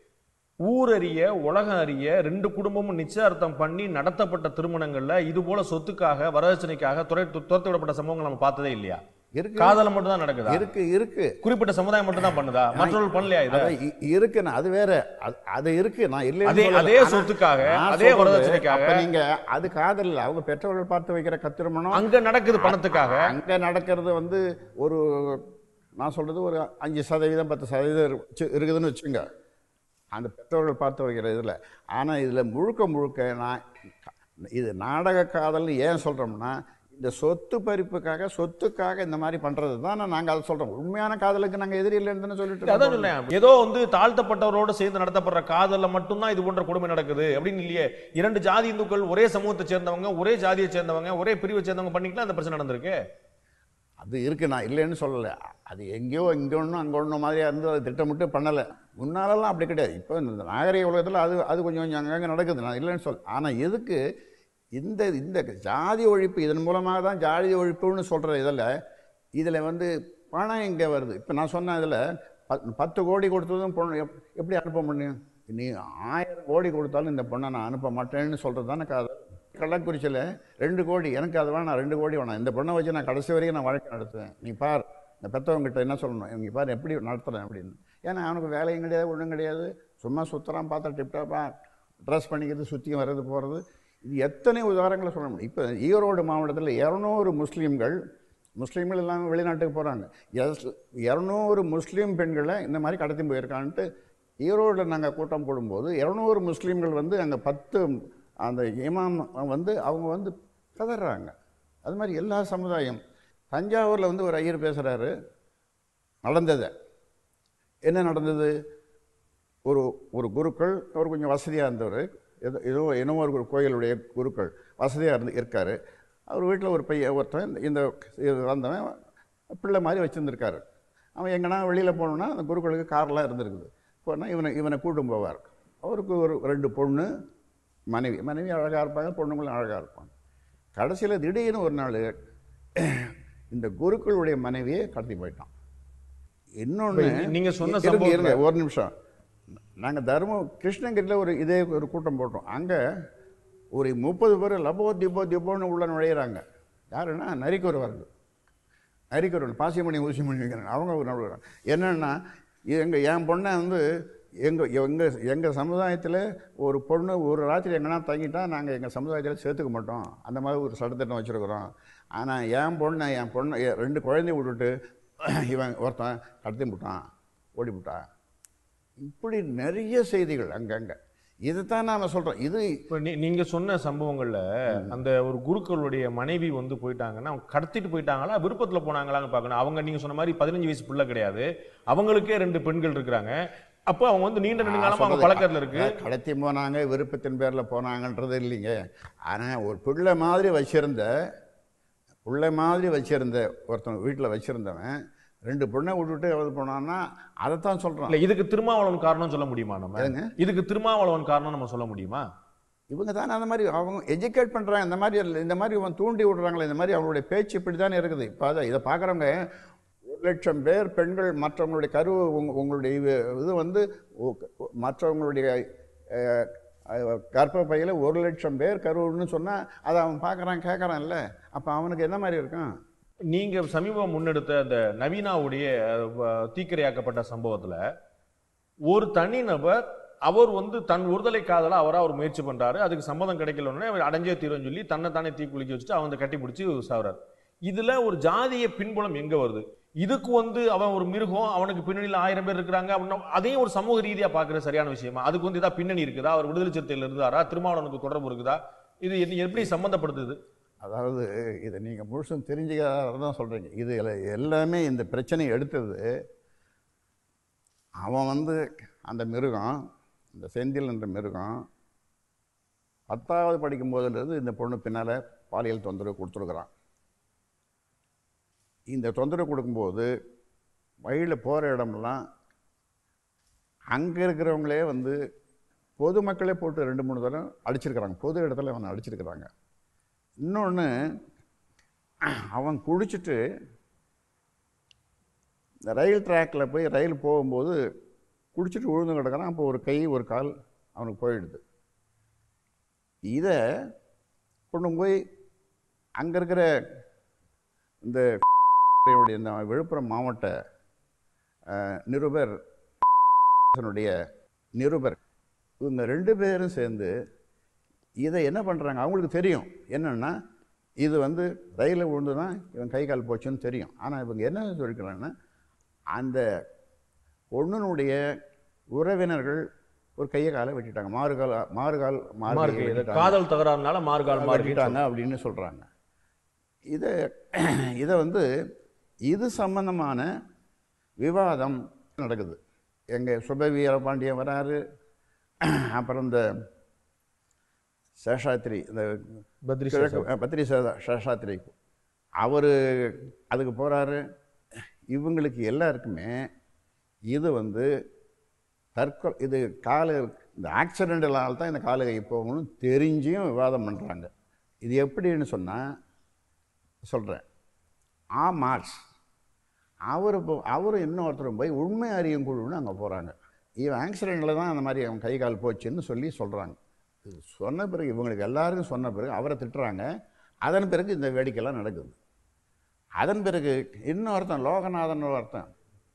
ஊரறிய உலகம் அறிய ரெண்டு குடும்பமும் நிச்சயார்த்தம் பண்ணி நடத்தப்பட்ட திருமணங்கள்ல இது போல சொத்துக்காக வரதட்சணைக்காக துறை துரத்து விடப்பட்ட சம்பவங்கள் நம்ம பார்த்ததே இல்லையா இருக்கு காதல மட்டும் தான் நடக்குதா இருக்கு இருக்கு குறிப்பிட்ட சமுதாயம் மட்டும் தான் பண்ணுதா மற்றவர்கள் பண்ணலையா இத அதான் இ- இருக்குன்னு அது வேற அது- அது இருக்கு நான் இல்லைன்னு அதே சொல்லல. அதே ஆனா, சொத்துக்காக நான் அதே சொல்றது, வரதட்சணைக்காக அப்ப நீங்க அது காதல் இல்ல அவங்க பெற்றோர்கள் பார்த்து வைக்கிற கத்திரமணம் அங்க நடக்குது பணத்துக்காக அங்க நடக்கிறது வந்து ஒரு நான் சொல்றது ஒரு அஞ்சு சதவீதம் பத்து சதவீதம் இரு- ச்சு- இருக்குதுன்னு வச்சுங்க அந்த பெற்றோர்கள் பார்த்து வைக்கிற இதில் ஆனால் இதில் முழுக்க முழுக்க நான் இது நாடக காதல்னு ஏன் சொல்கிறோம்னா இந்த சொத்து பறிப்புக்காக சொத்துக்காக இந்த மாதிரி பண்ணுறது தான் நாங்கள் அதை சொல்கிறோம் உண்மையான காதலுக்கு நாங்கள் எதிரி இல்லைன்னு தானே சொல்லிட்டு அதான் இருக்கோம். சொல்லேன் ஏதோ வந்து தாழ்த்தப்பட்டவரோட சேர்ந்து நடத்தப்படுற காதல்ல மட்டும்தான் இது போன்ற கொடுமை நடக்குது அப்படின்னு இல்லையே இரண்டு ஜாதி இந்துக்கள் ஒரே சமூகத்தை சேர்ந்தவங்க ஒரே ஜாதியை சேர்ந்தவங்க ஒரே பிரிவை சேர்ந்தவங்க பண்ணிக்கலாம் அந்த பிரச்சனை நடந்திருக்கு அது இருக்கு நான் இல்லைன்னு சொல்லலை அது எங்கேயோ இங்கே ஒன்றும் அங்கே ஒன்றும் மாதிரியா இருந்து அதை திட்டமிட்டு பண்ணலை முன்னாலெல்லாம் அப்படி கிடையாது இப்போ இந்த நாகரிக உலகத்தில் அது அது கொஞ்சம் கொஞ்சம் அங்கங்கே நடக்குது நான் இல்லைன்னு சொல் ஆனால் எதுக்கு இந்த இந்த ஜாதி ஒழிப்பு இதன் மூலமாக தான் ஜாதி ஒழிப்புன்னு சொல்கிற இதில் இதில் வந்து பணம் எங்கே வருது இப்போ நான் சொன்ன இதில் பத் பத்து கோடி கொடுத்ததும் பொண்ணு எப்- எப்படி அனுப்ப முடியும் நீ ஆயிரம் கோடி கொடுத்தாலும் இந்த பொண்ணை நான் அனுப்ப மாட்டேன்னு சொல்கிறது தானே காதல் கள்ளக்குறிச்சியில் ரெண்டு கோடி எனக்கு அது வேணாம் ரெண்டு கோடி வேணாம் இந்த பொண்ணை வச்சு நான் கடைசி வரைக்கும் நான் வாழ்க்கை நடத்துவேன் நீ பார் இந்த பெற்றவங்ககிட்ட என்ன சொல்லணும் இவங்க பார் எப்படி நடத்துகிறேன் அப்படின்னு ஏன்னா அவனுக்கு வேலையும் கிடையாது ஒன்றும் கிடையாது சும்மா சுற்றுறான் பார்த்தா டிப்டாப்பாக ட்ரெஸ் பண்ணிக்கிறது சுற்றி வர்றது போகிறது இது எத்தனை உதாரணங்களை சொல்ல முடியும் இப்போ ஈரோடு மாவட்டத்தில் இரநூறு முஸ்லீம்கள் முஸ்லீம்கள் எல்லாம் வெளிநாட்டுக்கு போகிறாங்க இரநூறு முஸ்லீம் பெண்களை இந்த மாதிரி கடத்தி போயிருக்கான்ட்டு ஈரோடில் நாங்கள் கூட்டம் போடும்போது இரநூறு முஸ்லீம்கள் வந்து அங்கே பத்து அந்த இமாம் வந்து அவங்க வந்து கதறாங்க அது மாதிரி எல்லா சமுதாயம் தஞ்சாவூரில் வந்து ஒரு ஐயர் பேசுகிறாரு நடந்ததை என்ன நடந்தது ஒரு ஒரு குருக்கள் அவர் கொஞ்சம் வசதியாக இருந்தவர் ஏதோ ஏதோ என்னமோ ஒரு கோயிலுடைய குருக்கள் வசதியாக இருந்து இருக்கார் அவர் வீட்டில் ஒரு பையன் ஒருத்தன் இந்த இது வந்தவன் பிள்ளை மாதிரி வச்சுருந்துருக்காரு அவன் எங்கன்னா வெளியில் போகணுன்னா அந்த குருக்களுக்கு கார்லாம் இருந்திருக்குது போனால் இவனை இவனை கூட்டும் போவார் அவருக்கு ஒரு ரெண்டு பொண்ணு மனைவி மனைவி அழகாக இருப்பாங்க பொண்ணுங்களும் அழகாக இருப்பாங்க கடைசியில் திடீர்னு ஒரு நாள் இந்த குருக்களுடைய மனைவியை கடத்தி போயிட்டான் இன்னொன்று இப்ப நீங்க சொன்ன இருங்க, சம்பவத்துல- இருங்க, ஒரு நிமிஷம் நாங்கள் தர்மம் கிருஷ்ணகிரியில் ஒரு இதே ஒரு கூட்டம் போட்டோம் அங்கே ஒரு முப்பது பேர் லபோ திபோ திபோன்னு உள்ள நுழையிறாங்க யாருன்னா நரிக்கூர் வருது நரிக்கூர் பாசிமணி ஊசிமணி வைக்கிறாங்க அவங்க ஒரு நுழையிறாங்க என்னென்னா எங்கள் என் பொண்ணை வந்து எங்கள் எங்கள் எங்கள் சமுதாயத்தில் ஒரு பொண்ணு ஒரு ராத்திரி எங்கன்னா தங்கிட்டா நாங்கள் எங்கள் சமுதாயத்தில் சேர்த்துக்க மாட்டோம் அந்த மாதிரி ஒரு சட்டத்திட்டம் வச்சுருக்குறோம் ஆனால் என் பொண்ணை என் பொண்ணை என் ரெண்டு குழந்தைய விட்டுட்டு இவன் ஒருத்தன் கடத்தி விட்டான் ஓடி விட்டான் இப்படி நிறைய செய்திகள் அங்கங்கே இதைத்தான் நாம சொல்கிறோம் இது இப்ப நீ- நீங்க சொன்ன சம்பவங்கள்ல அந்த ஒரு குருக்களுடைய மனைவி வந்து போயிட்டாங்கன்னா அவங்க கடத்திட்டு போயிட்டாங்களா விருப்பத்துல போனாங்களான்னு பார்க்கணும் அவங்க நீங்க சொன்ன மாதிரி பதினஞ்சு வயசு பிள்ளை கிடையாது அவங்களுக்கே ரெண்டு பெண்கள் இருக்கிறாங்க அப்போ அவங்க வந்து நீண்ட நெடுங்காலமா அவங்க சொல்றது, பழக்கத்துல இருக்கு அஹ், கடத்தி போனாங்க விருப்பத்தின் பேரில் போனாங்கன்றது இல்லைங்க ஆனால் ஒரு பிள்ளை மாதிரி வச்சிருந்த பிள்ளை மாதிரி வச்சிருந்த ஒருத்தன் வீட்டில் வச்சிருந்தவன் ரெண்டு பொண்ணை விட்டுட்டு எவ்வளவு போனான்னா அதைத்தான் சொல்கிறான் இல்ல இதுக்கு திருமாவளவன் காரணம் சொல்ல முடியுமா நம்ம ஏங்க? இதுக்கு திருமாவளவன் காரணம் நம்ம சொல்ல முடியுமா இவங்க தானே அந்த மாதிரி அவங்க எஜுகேட் பண்ணுறாங்க இந்த மாதிரி இந்த மாதிரி இவன் தூண்டி விடுறாங்களே இந்த மாதிரி அவங்களுடைய பேச்சு இப்படி தானே இருக்குது இப்போ அதை இதை பார்க்குறவங்க ஒரு லட்சம் பேர் பெண்கள் மற்றவங்களுடைய கரு உங்க- உங்களுடைய இது இது வந்து ஒ- மற்றவங்களுடைய அஹ், அஹ், கர்ப்பப்பையில் ஒரு லட்சம் பேர் கருவுன்னு சொன்னால் அதை அவன் பார்க்குறான் கேட்குறான்ல அப்போ அவனுக்கு என்ன மாதிரி இருக்கும் நீங்க சமீபம் முன்னெடுத்த அந்த நவீனாவுடைய அஹ், வ- தீக்கிரையாக்கப்பட்ட சம்பவத்துல ஒரு தனிநபர் அவர் வந்து தன் ஒருதலை காதல அவரா அவர் முயற்சி பண்றாரு அதுக்கு சம்மதம் கிடைக்கலன்னு அவர் அடைஞ்சே தீரும்னு சொல்லி தன்னை தானே தீ குளிக்க வச்சுட்டு அவன் கட்டி பிடிச்சி சாவுறாரு இதுல ஒரு ஜாதிய பின்புலம் எங்க வருது இதுக்கு வந்து அவன் ஒரு மிருகம் அவனுக்கு பின்னணியில் ஆயிரம் பேர் இருக்கிறாங்க அப்படின்னா அதையும் ஒரு சமூக ரீதியா பாக்குறது சரியான விஷயமா அதுக்கு வந்து ஏதாவது பின்னணி இருக்குதா அவர் விடுதலை சிறுத்தையில் இருந்தாரா திருமாவளவனுக்கு தொடர்பு இருக்குதா இது என்ன- எப்படி சம்பந்தப்படுத்துது அதாவது இதை நீங்கள் முழுசும் தெரிஞ்சுக்காத தான் சொல்கிறீங்க இது எல்லாமே இந்த பிரச்சனை எடுத்தது அவன் வந்து அந்த மிருகம் இந்த செந்தில் என்ற மிருகம் பத்தாவது படிக்கும் போதுலேருந்து இந்த பொண்ணு பின்னால் பாலியல் தொந்தரவு கொடுத்துருக்குறான் இந்த தொந்தரவு கொடுக்கும்போது வழியில் போகிற இடமெல்லாம் அங்கே இருக்கிறவங்களே வந்து பொதுமக்களே போட்டு ரெண்டு மூணு தடவை அடிச்சிருக்கிறாங்க பொது இடத்துல அவனை அடிச்சிருக்கிறாங்க இன்னொன்று அவன் குடிச்சிட்டு இந்த ரயில் ட்ராக்கில் போய் ரயில் போகும்போது குடிச்சிட்டு விழுந்து கிடக்கிறான் அப்போ ஒரு கை ஒரு கால் அவனுக்கு போயிடுது இதை கொண்டு போய் அங்கே இருக்கிற இந்த உடைய இந்த விழுப்புரம் மாவட்ட அஹ், நிருபர் னுடைய நிருபர் இவங்க ரெண்டு பேரும் சேர்ந்து இதை என்ன பண்ணுறாங்க அவங்களுக்கு தெரியும் என்னென்னா இது வந்து ரயிலில் விழுந்து தான் இவன் கை கால் போச்சுன்னு தெரியும் ஆனால் இவங்க என்ன சொல்லிக்கிறாங்கன்னா அந்த பொண்ணுனுடைய உறவினர்கள் ஒரு கையை காலை வெட்டிட்டாங்க மாறுகால் மாறுகால் மார்க்கு மாறு இது காதல் தகராறுனால மார்கால் மார்க்கு வெட்டிட்டாங்க அப்படின்னு சொல்கிறாங்க இதை இதை வந்து இது சம்பந்தமான விவாதம் நடக்குது எங்கள் சுபவீர பாண்டியன் வராரு அப்புறம் இந்த சேஷாத்திரி இந்த பத்ரி கிழக்கு அஹ், பத்ரி சேதா- சேஷாத்திரி அவர் அதுக்கு போகிறாரு இவங்களுக்கு எல்லாருக்குமே இது வந்து தற்கொலை இது காலு இந்த ஆக்சிடென்டலால் தான் இந்த காலு கை போகணும்னு தெரிஞ்சியும் விவாதம் பண்ணுறாங்க இது எப்படின்னு சொன்னால் சொல்கிறேன் ஆ மார்க்ஸ் அவர் இப்போ அவர் இன்னொருத்தரும் போய் உண்மை அறியும் குழுன்னு அங்கே போகிறாங்க இவன் ஆக்சிடெண்ட்டில் தான் அந்த மாதிரி அவன் கை கால் போச்சுன்னு சொல்லி சொல்கிறாங்க இது சொன்ன பிறகு இவங்களுக்கு எல்லாருக்கும் சொன்ன பிறகு அவரை திட்டுறாங்க அதன் பிறகு இந்த வேடிக்கைலாம் நடக்குது அதன் பிறகு இன்னொருத்தன் லோகநாதன் ஒருத்தன்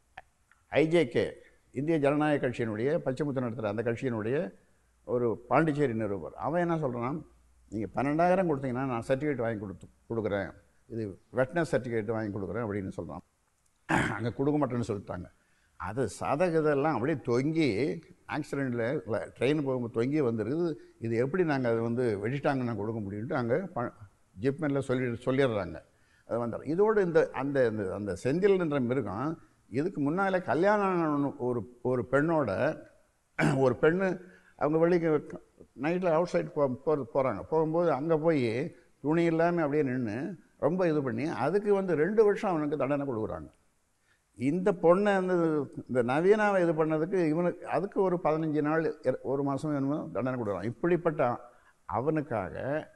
ஐஜேகே இந்திய ஜனநாயக கட்சியினுடைய பச்சைமுத்து நடத்துகிற அந்த கட்சியினுடைய ஒரு பாண்டிச்சேரி நிருபர் அவன் என்ன சொல்கிறான் நீங்கள் பன்னெண்டாயிரம் கொடுத்தீங்கன்னா நான் சர்டிஃபிகேட் வாங்கி கொடுத்து கொடுக்குறேன் இது வெட்னஸ் சர்டிஃபிகேட் வாங்கி கொடுக்குறேன் அப்படின்னு சொல்கிறான் அங்கே கொடுக்க மாட்டேன்னு சொல்லிட்டாங்க அது சதகதெல்லாம் அப்படியே தொங்கி ஆக்சிடெண்ட்டில் ட்ரெயின் போகும்போது தொங்கி வந்துருக்குது இது எப்படி நாங்கள் அதை வந்து வெட்டிட்டாங்கன்னா கொடுக்க முடியும்ட்டு அங்கே ப ஜிப்மெனில் சொல்லி சொல்லிடுறாங்க அது வந்துடும் இதோடு இந்த அந்த இந்த அந்த செந்தில் என்ற மிருகம் இதுக்கு முன்னால் கல்யாணம் ஆன ஒரு ஒரு பெண்ணோட ஒரு பெண்ணு அவங்க வெளிக்கு நைட்டில் அவுட் சைட் போ போகிறது போகிறாங்க போகும்போது அங்கே போய் துணி இல்லாமல் அப்படியே நின்று ரொம்ப இது பண்ணி அதுக்கு வந்து ரெண்டு வருஷம் அவனுக்கு தண்டனை கொடுக்குறாங்க இந்த பொண்ணை வந்து இந்த நவீனாவை இது பண்ணதுக்கு இவனுக்கு அதுக்கு ஒரு பதினஞ்சு நாள் இர- ஒரு மாதம் என்னமோ தண்டனை கொடுக்குறான் இப்படிப்பட்ட அவனுக்காக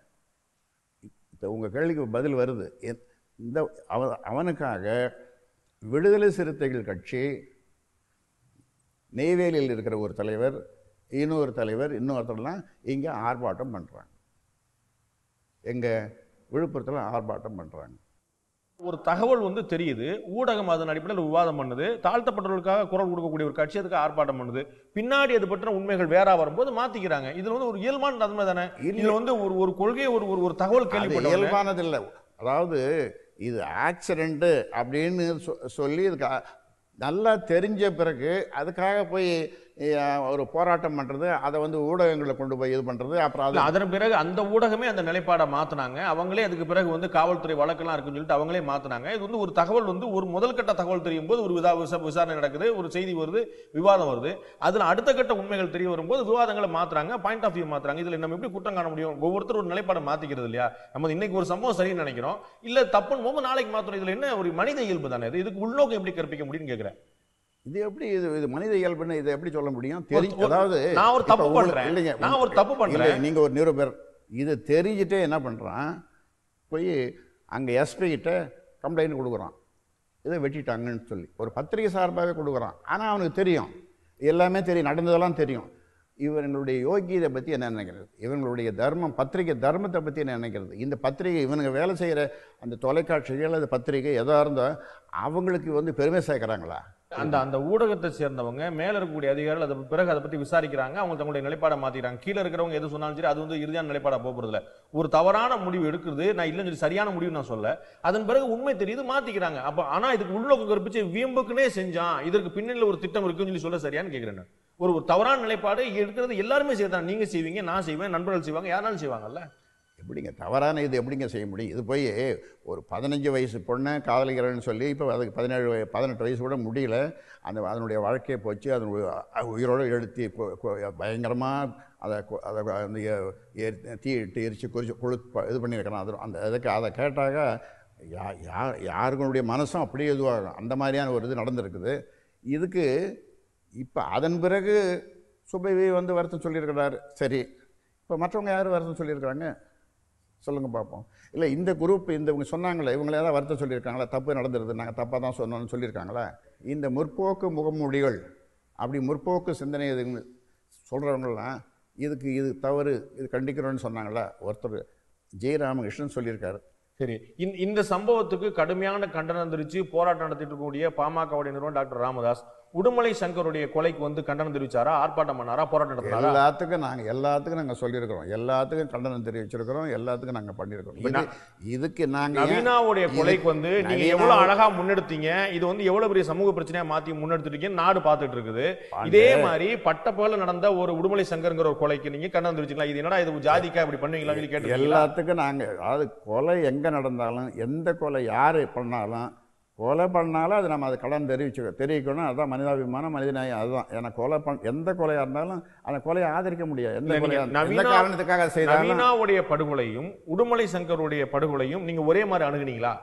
இப்போ உங்கள் கேள்விக்கு பதில் வருது எ- இந்த அவ அவனுக்காக விடுதலை சிறுத்தைகள் கட்சி நெய்வேலியில் இருக்கிற ஒரு தலைவர் இன்னொரு தலைவர் இன்னொருத்தர்லாம் இங்கே ஆர்ப்பாட்டம் பண்ணுறாங்க எங்கள் விழுப்புரத்தில் ஆர்ப்பாட்டம் பண்ணுறாங்க ஒரு தகவல் வந்து தெரியுது ஊடகம் அதன் அடிப்படையில் விவாதம் பண்ணுது தாழ்த்தப்பட்டவர்களுக்காக குரல் கொடுக்கக்கூடிய ஒரு கட்சி அதுக்கு ஆர்ப்பாட்டம் பண்ணுது பின்னாடி அது பற்றின உண்மைகள் வேற வரும்போது மாத்திக்கிறாங்க இதுல வந்து ஒரு இயல்பான தன்மை தானே இதுல வந்து ஒரு ஒரு கொள்கை ஒரு ஒரு ஒரு தகவல் அது கேள்விப்பட்ட இயல்பானது இல்லை அதாவது இது ஆக்சிடெண்ட்டு அப்படின்னு சொ- சொல்லி இதுக்கு அ- நல்லா தெரிஞ்ச பிறகு அதுக்காக போய் அஹ், ஒரு போராட்டம் பண்ணுறது அதை வந்து ஊடகங்களை கொண்டு போய் இது பண்ணுறது அப்புறம் அது இல்ல, அதன் பிறகு அந்த ஊடகமே அந்த நிலைப்பாடை மாத்துனாங்க அவங்களே அதுக்கு பிறகு வந்து காவல்துறை வழக்கெல்லாம் இருக்குன்னு சொல்லிட்டு அவங்களே மாத்துனாங்க இது வந்து ஒரு தகவல் வந்து ஒரு முதல் கட்ட தகவல் தெரியும் போது ஒரு விதா- விசா- விசாரணை நடக்குது ஒரு செய்தி வருது விவாதம் வருது அதுல அடுத்த கட்ட உண்மைகள் தெரிய வரும்போது விவாதங்களை மாத்துறாங்க பாயிண்ட் ஆஃப் வியூ மாத்துறாங்க இதுல நம்ம எப்படி குற்றம் காண முடியும் ஒவ்வொருத்தரும் ஒரு நிலைப்பாடை மாத்திக்கிறது இல்லையா நம்ம இன்னைக்கு ஒரு சம்பவம் சரின்னு நினைக்கிறோம் இல்ல தப்புன்னு போது நாளைக்கு மாத்தணும் இதுல என்ன ஒரு மனித இயல்பு தானே இது இதுக்கு உள்நோக்கம் எப்படி கற்பிக்க முடியும்னு கேக்குறேன் இது எப்படி இது இது மனித இயல்புன்னு இதை எப்படி சொல்ல முடியும் தெரி ஒரு- அதாவது நான் ஒரு இப்ப தப்பு உங்களுக்கு- பண்றேன். இல்லைங்க நான் ஒரு தப்பு பண்றேன். இல்லை நீங்க ஒரு நிருபர் இது தெரிஞ்சுட்டே என்ன பண்றான் போய் அங்க எஸ்பி கிட்ட கம்ப்ளைண்ட் கொடுக்குறான் இதை வெட்டிட்டாங்கன்னு சொல்லி ஒரு பத்திரிகை சார்பாகவே கொடுக்குறான் ஆனா அவனுக்கு தெரியும் எல்லாமே தெரியும் நடந்ததெல்லாம் தெரியும் இவங்களுடைய யோகியதை பற்றி என்ன நினைக்கிறது இவங்களுடைய தர்மம் பத்திரிகை தர்மத்தை பற்றி என்ன நினைக்கிறது இந்த பத்திரிகை இவனுங்க வேலை செய்கிற அந்த தொலைக்காட்சிகள் அந்த பத்திரிகை எதாக இருந்தால் அவங்களுக்கு வந்து பெருமை சேர்க்குறாங்களா அந்த அந்த ஊடகத்தை சேர்ந்தவங்க மேல இருக்கக்கூடிய அதிகாரிகள் அதை பிறகு அதை பத்தி விசாரிக்கிறாங்க அவங்க தங்களுடைய நிலைப்பாடை மாத்திக்கிறாங்க கீழே இருக்கிறவங்க எது சொன்னாலும் சரி அது வந்து இறுதியான நிலைப்பாடா போறது இல்ல ஒரு தவறான முடிவு எடுக்கிறது நான் இல்லைன்னு சொல்லி சரியான முடிவு நான் சொல்ல அதன் பிறகு உண்மை தெரியுது மாத்திக்கிறாங்க அப்ப ஆனா இதுக்கு உள்நோக்கம் கற்பிச்சு வீம்புக்குனே செஞ்சான் இதற்கு பின்னணியில ஒரு திட்டம் இருக்குன்னு சொல்லி சொல்ல சரியான்னு கேக்குறேன் நான். ஒரு ஒரு தவறான நிலைப்பாடு எடுக்கிறது எல்லாருமே செய்யறாங்க நீங்க செய்வீங்க நான் செய்வேன் நண்பர்கள் செய்வாங்க யாராலும் செய்வாங்கல்ல எப்படிங்க தவறான இது எப்படிங்க செய்ய முடியும் இது போய் ஒரு பதினஞ்சு வயசு பொண்ணை காதலிக்கிறேன்னு சொல்லி இப்போ அதுக்கு பதினேழு வய- பதினெட்டு வயசு கூட முடியல அந்த அதனுடைய வாழ்க்கையை போச்சு அதனுடைய உயிரோடு எழுத்தி பயங்கரமாக அதை கொ- அதை அந்த எ- எரி- தீ இட்டு எரிச்சு குறிச்சு கொழு இது பண்ணியிருக்கிறான் அது அந்த அதுக்கு அதை கேட்டாக யா யார் யாருங்களுடைய மனசும் அப்படியே இதுவாகும் அந்த மாதிரியான ஒரு இது நடந்திருக்குது இதுக்கு இப்போ அதன் பிறகு சுபவி வந்து வருத்தம் சொல்லியிருக்கிறாரு சரி இப்போ மற்றவங்க யார் வருத்தம் சொல்லியிருக்கிறாங்க சொல்லுங்க பார்ப்போம் இல்லை இந்த குரூப் இந்த இவங்க சொன்னாங்களே இவங்கள ஏதாவது வருத்தம் சொல்லியிருக்காங்களா தப்பு நடந்துருது நாங்கள் தப்பாக தான் சொன்னோம்னு சொல்லியிருக்காங்களா இந்த முற்போக்கு முகமூடிகள் அப்படி முற்போக்கு சிந்தனை இதுன்னு சொல்கிறவங்களாம் இதுக்கு இது தவறு இது கண்டிக்கிறோன்னு சொன்னாங்களா ஒருத்தர் ஜெயராமகிருஷ்ணன் சொல்லியிருக்காரு சரி இந்த- இந்த சம்பவத்துக்கு கடுமையான கண்டனம் தெரிவிச்சு போராட்டம் நடத்திட்டு இருக்கக்கூடிய பாமகவுடைய நிறுவனம் டாக்டர் ராமதாஸ் உடுமலை சங்கருடைய கொலைக்கு வந்து கண்டனம் தெரிவிச்சாரா ஆர்ப்பாட்டம் பண்ணாரா போராட்டம் நடத்தினாரா எல்லாத்துக்கும் நாங்கள் எல்லாத்துக்கும் நாங்கள் சொல்லியிருக்கிறோம் எல்லாத்துக்கும் கண்டனம் தெரிவிச்சிருக்கிறோம் எல்லாத்துக்கும் நாங்கள் பண்ணியிருக்கிறோம் இது இதுக்கு நாங்கள் நவீனாவுடைய கொலைக்கு வந்து நீங்க நவீனா- எவ்வளவு அழகா முன்னெடுத்தீங்க இது வந்து எவ்வளவு பெரிய சமூக பிரச்சனையா மாத்தி முன்னெடுத்துட்டீங்க நாடு பார்த்துட்டு இருக்குது இதே மாதிரி பட்டப்பகல நடந்த ஒரு உடுமலை சங்கருங்கிற ஒரு கொலைக்கு நீங்க கண்டனம் தெரிவிச்சீங்களா இது என்னடா இது ஜாதிக்கா இப்படி பண்ணுவீங்களா சொல்லி கேட்டு எல்லாத்துக்கும் நாங்கள் அதாவது கொலை எங்கே நடந்தாலும் எந்த கொலை யார் பண்ணாலும் கொலை பண்ணாலும் அது நம்ம அது கடன் தெரிவிச்சு தெரிவிக்கணும் அதுதான் மனிதாபிமானம் மனிதநேயம் அதுதான் ஏன்னா கொலை பண் எந்த கொலையாக இருந்தாலும் அந்த கொலையை ஆதரிக்க முடியாது எந்த இல்ல, நீங்க கொலையாக எந்த நவீனா- காரணத்துக்காக செய்தாலும் நவீனாவுடைய படுகொலையும் உடுமலை சங்கருடைய படுகொலையும் நீங்க ஒரே மாதிரி அணுகுனீங்களா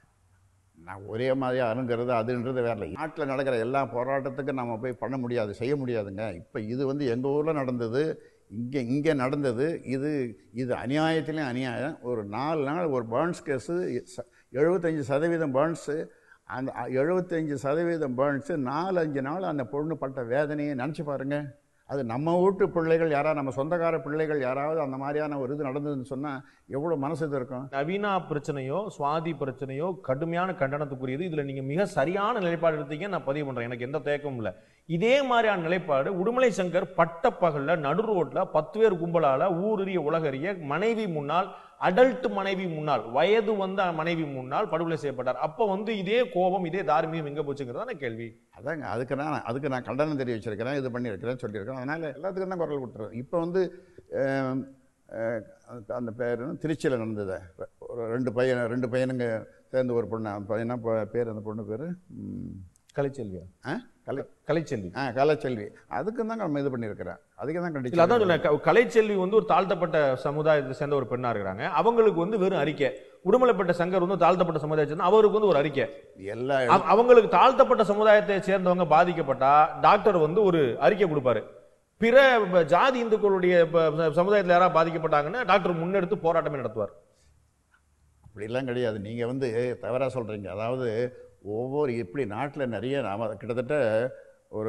நான் ஒரே மாதிரியாக அணுங்கிறது அதுன்றது வேற இல்லை நாட்டில் நடக்கிற எல்லா போராட்டத்துக்கும் நம்ம போய் பண்ண முடியாது செய்ய முடியாதுங்க இப்போ இது வந்து எங்கள் ஊரில் நடந்தது இங்கே இங்கே நடந்தது இது இது அநியாயத்திலையும் அநியாயம் ஒரு நாலு நாள் ஒரு பேர்ன்ஸ் கேஸு எழுபத்தஞ்சி சதவீதம் பேர்ன்ஸு அந்த எழுபத்தஞ்சி சதவீதம் பேர்ன்ஸு நாலு அஞ்சு நாள் அந்த பொண்ணு பட்ட வேதனையை நினச்சி பாருங்க அது நம்ம வீட்டு பிள்ளைகள் யாராவது நம்ம சொந்தக்கார பிள்ளைகள் யாராவது அந்த மாதிரியான ஒரு இது நடந்ததுன்னு சொன்னால் எவ்வளோ மனசு இது இருக்கும் நவீனா பிரச்சனையோ சுவாதி பிரச்சனையோ கடுமையான கண்டனத்துக்குரியது இதுல நீங்க மிக சரியான நிலைப்பாடு எடுத்தீங்க நான் பதிவு பண்றேன் எனக்கு எந்த தயக்கமும் இல்ல இதே மாதிரியான நிலைப்பாடு உடுமலை சங்கர் பட்டப்பகல்ல நடு ரோட்ல பத்து பேர் கும்பலால ஊரறிய உலகறிய மனைவி முன்னால் அடல்ட் மனைவி முன்னால் வயது வந்த மனைவி முன்னால் படுகொலை செய்யப்பட்டார் அப்ப வந்து இதே கோபம் இதே தார்மீகம் எங்க போச்சுங்கிறதா கேள்வி அதாங்க அதுக்கு நான் அதுக்கு நான் கண்டனம் தெரிவிச்சிருக்கிறேன் இது பண்ணியிருக்கிறேன் சொல்லியிருக்கிறேன் அதனால் எல்லாத்துக்கும் தான் குரல் கொடுத்துருவேன் இப்போ வந்து அஹ், அஹ், அந்த- அந்த பேர் திருச்சியில் நடந்தது ஒரு ரெண்டு பையன் ரெண்டு பையனுங்க சேர்ந்து ஒரு பொண்ணு அந்த பையனா ப- பேர் அந்த பொண்ணு பேர் கலைச்செல்வியா ஆ கலை கலைச்செல்வி ஆ கலைச்செல்வி அதுக்கு தான் நம்ம இது பண்ணியிருக்கிறேன் அதுக்கு தான் இல்ல அதான் கண்டிச்சு சொன்னேன் க- கலைச்செல்வி வந்து ஒரு தாழ்த்தப்பட்ட சமுதாயத்தை சேர்ந்த ஒரு பெண்ணா இருக்கிறாங்க அவங்களுக்கு வந்து வெறும் அறிக்கை உடுமலைப்பட்ட சங்கர் வந்து தாழ்த்தப்பட்ட சமுதாயத்தை சேர்ந்த அவருக்கு வந்து ஒரு அறிக்கை எல்லா அவ- அவங்களுக்கு தாழ்த்தப்பட்ட சமுதாயத்தை சேர்ந்தவங்க பாதிக்கப்பட்டா டாக்டர் வந்து ஒரு அறிக்கை கொடுப்பாரு பிற ப- ஜாதி இந்துக்களுடைய ப- ச- சமுதாயத்துல யாராவது பாதிக்கப்பட்டாங்கன்னா டாக்டர் முன்னெடுத்து போராட்டமே நடத்துவார் அப்படிலாம் கிடையாது நீங்கள் வந்து தவறாக சொல்கிறீங்க அதாவது ஒவ்வொரு இப்படி நாட்டில் நிறைய நாம கிட்டத்தட்ட ஒரு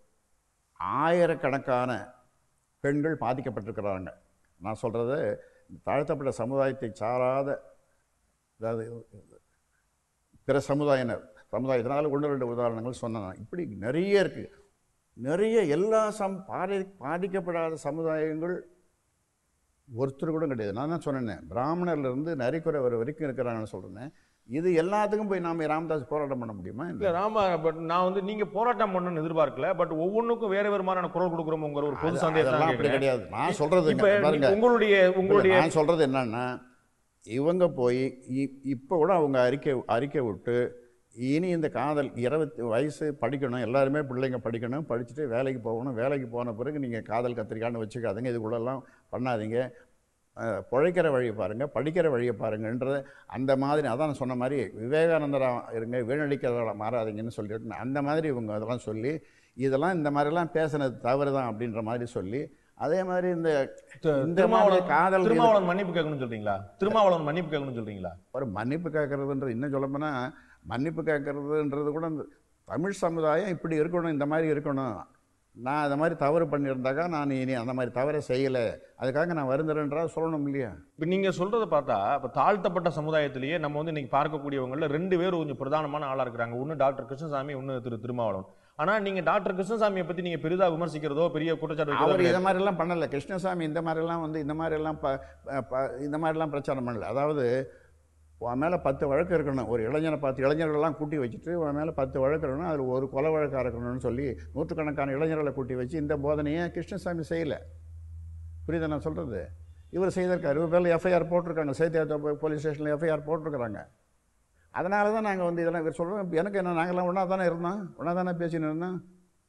ஆயிரக்கணக்கான பெண்கள் பாதிக்கப்பட்டிருக்கிறாங்க நான் சொல்கிறது தாழ்த்தப்பட்ட சமுதாயத்தை சாராத அதாவது பிற சமுதாயினர் சமுதாயத்தினால ஒன்று ரெண்டு உதாரணங்கள் சொன்னேன் நான். இப்படி நிறைய இருக்குது நிறைய எல்லா சம் பாதி பாதிக்கப்படாத சமுதாயங்கள் ஒருத்தர் கூட கிடையாது நான் தான் சொன்னேன் பிராமணர்ல இருந்து நரிக்குறவர் வரைக்கும் இருக்கிறாங்கன்னு சொல்றேன் இது எல்லாத்துக்கும் போய் நாம ராமதாஸ் போராட்டம் பண்ண முடியுமா இல்ல ராம பட் நான் வந்து நீங்க போராட்டம் பண்ணணும்னு எதிர்பார்க்கல பட் ஒவ்வொன்றுக்கும் வேற வேற மாதிரியான குரல் கொடுக்குறோங்கிற ஒரு பொது அது- சந்தேகத்தை அதெல்லாம் தான் அப்படி கேட்கிறேன். கிடையாது நான் சொல்றது இப்ப பாருங்க உங்களுடைய உங்களுடைய நான் சொல்றது என்னன்னா இவங்க போய் இ- இப்போ கூட அவங்க அறிக்கை அறிக்கை விட்டு இனி இந்த காதல் இருபத்தி வயசு படிக்கணும் எல்லாருமே பிள்ளைங்க படிக்கணும் படிச்சுட்டு வேலைக்கு போகணும் வேலைக்கு போன பிறகு நீங்கள் காதல் கத்திரிக்கான்னு வச்சுக்காதீங்க இதுக்குள்ளெல்லாம் பண்ணாதீங்க அஹ், பிழைக்கிற வழியை பாருங்கள் படிக்கிற வழியை பாருங்கன்றது அந்த மாதிரி அதான் நான் சொன்ன மாதிரி விவேகானந்தராக இருங்க வீணடிக்கிறவர்களாக மாறாதீங்கன்னு சொல்லிட்டு நான் அந்த மாதிரி இவங்க அதெல்லாம் சொல்லி இதெல்லாம் இந்த மாதிரிலாம் பேசுனது தவறு தான் அப்படின்ற மாதிரி சொல்லி அதே மாதிரி இந்த இந்த மாதிரி திருமாவளவன் காதல் திருமாவளவன் மன்னிப்பு கேட்கணும்னு சொல்றீங்களா திருமாவளவன் மன்னிப்பு கேட்கணும்னு சொல்றீங்களா ஒரு மன்னிப்பு கேட்கறதுன்றது இன்னும் சொல்லப்போனா மன்னிப்பு கேட்கறதுன்றது கூட இந்த தமிழ் சமுதாயம் இப்படி இருக்கணும் இந்த மாதிரி இருக்கணும் நான் அந்த மாதிரி தவறு பண்ணியிருந்தாக்கா நான் இனி அந்த மாதிரி தவறை செய்யலை அதுக்காக நான் வருந்துறேன்றா சொல்லணும் இல்லையா இப்ப நீங்க சொல்றதை பார்த்தா இப்ப தாழ்த்தப்பட்ட சமுதாயத்திலேயே நம்ம வந்து இன்னைக்கு பார்க்கக்கூடியவங்கல ரெண்டு பேர் கொஞ்சம் பிரதானமான ஆளா இருக்கிறாங்க ஒன்னு டாக்டர் கிருஷ்ணசாமி ஒன்னு திரு திருமாவளவன் ஆனா நீங்க டாக்டர் கிருஷ்ணசாமியை பத்தி நீங்க பெரிதா விமர்சிக்கிறதோ பெரிய குற்றச்சாட்டு வைக்கிறதோ அவர் கிடையாது. இதை மாதிரிலாம் பண்ணலை கிருஷ்ணசாமி இந்த மாதிரிலாம் வந்து இந்த மாதிரிலாம் ப ப- இந்த மாதிரிலாம் பிரச்சாரம் பண்ணல அதாவது உன் மேலே பத்து வழக்கு இருக்கணும் ஒரு இளைஞனை பார்த்து இளைஞர்கள்லாம் கூட்டி வச்சுட்டு உன் மேலே பத்து வழக்கு இருக்கணும் அதில் ஒரு கொலை வழக்காக இருக்கணும்னு சொல்லி நூற்றுக்கணக்கான இளைஞர்களை கூட்டி வச்சு இந்த போதனையை கிருஷ்ணசாமி செய்யலை புரியுதா நான் சொல்கிறது இவர் செய்திருக்காரு இவர் பேரில் எஃப்ஐஆர் போட்டிருக்காங்க சேத்தியாத்த போலீஸ் ஸ்டேஷனில் எஃப்ஐஆர் போட்டிருக்கிறாங்க அதனால தான் நாங்கள் வந்து இதெல்லாம் இவர் சொல்கிறோம் எனக்கு என்ன நாங்களாம் ஒன்றா தானே இருந்தோம் ஒன்றா தானே பேசின்னு இருந்தோம்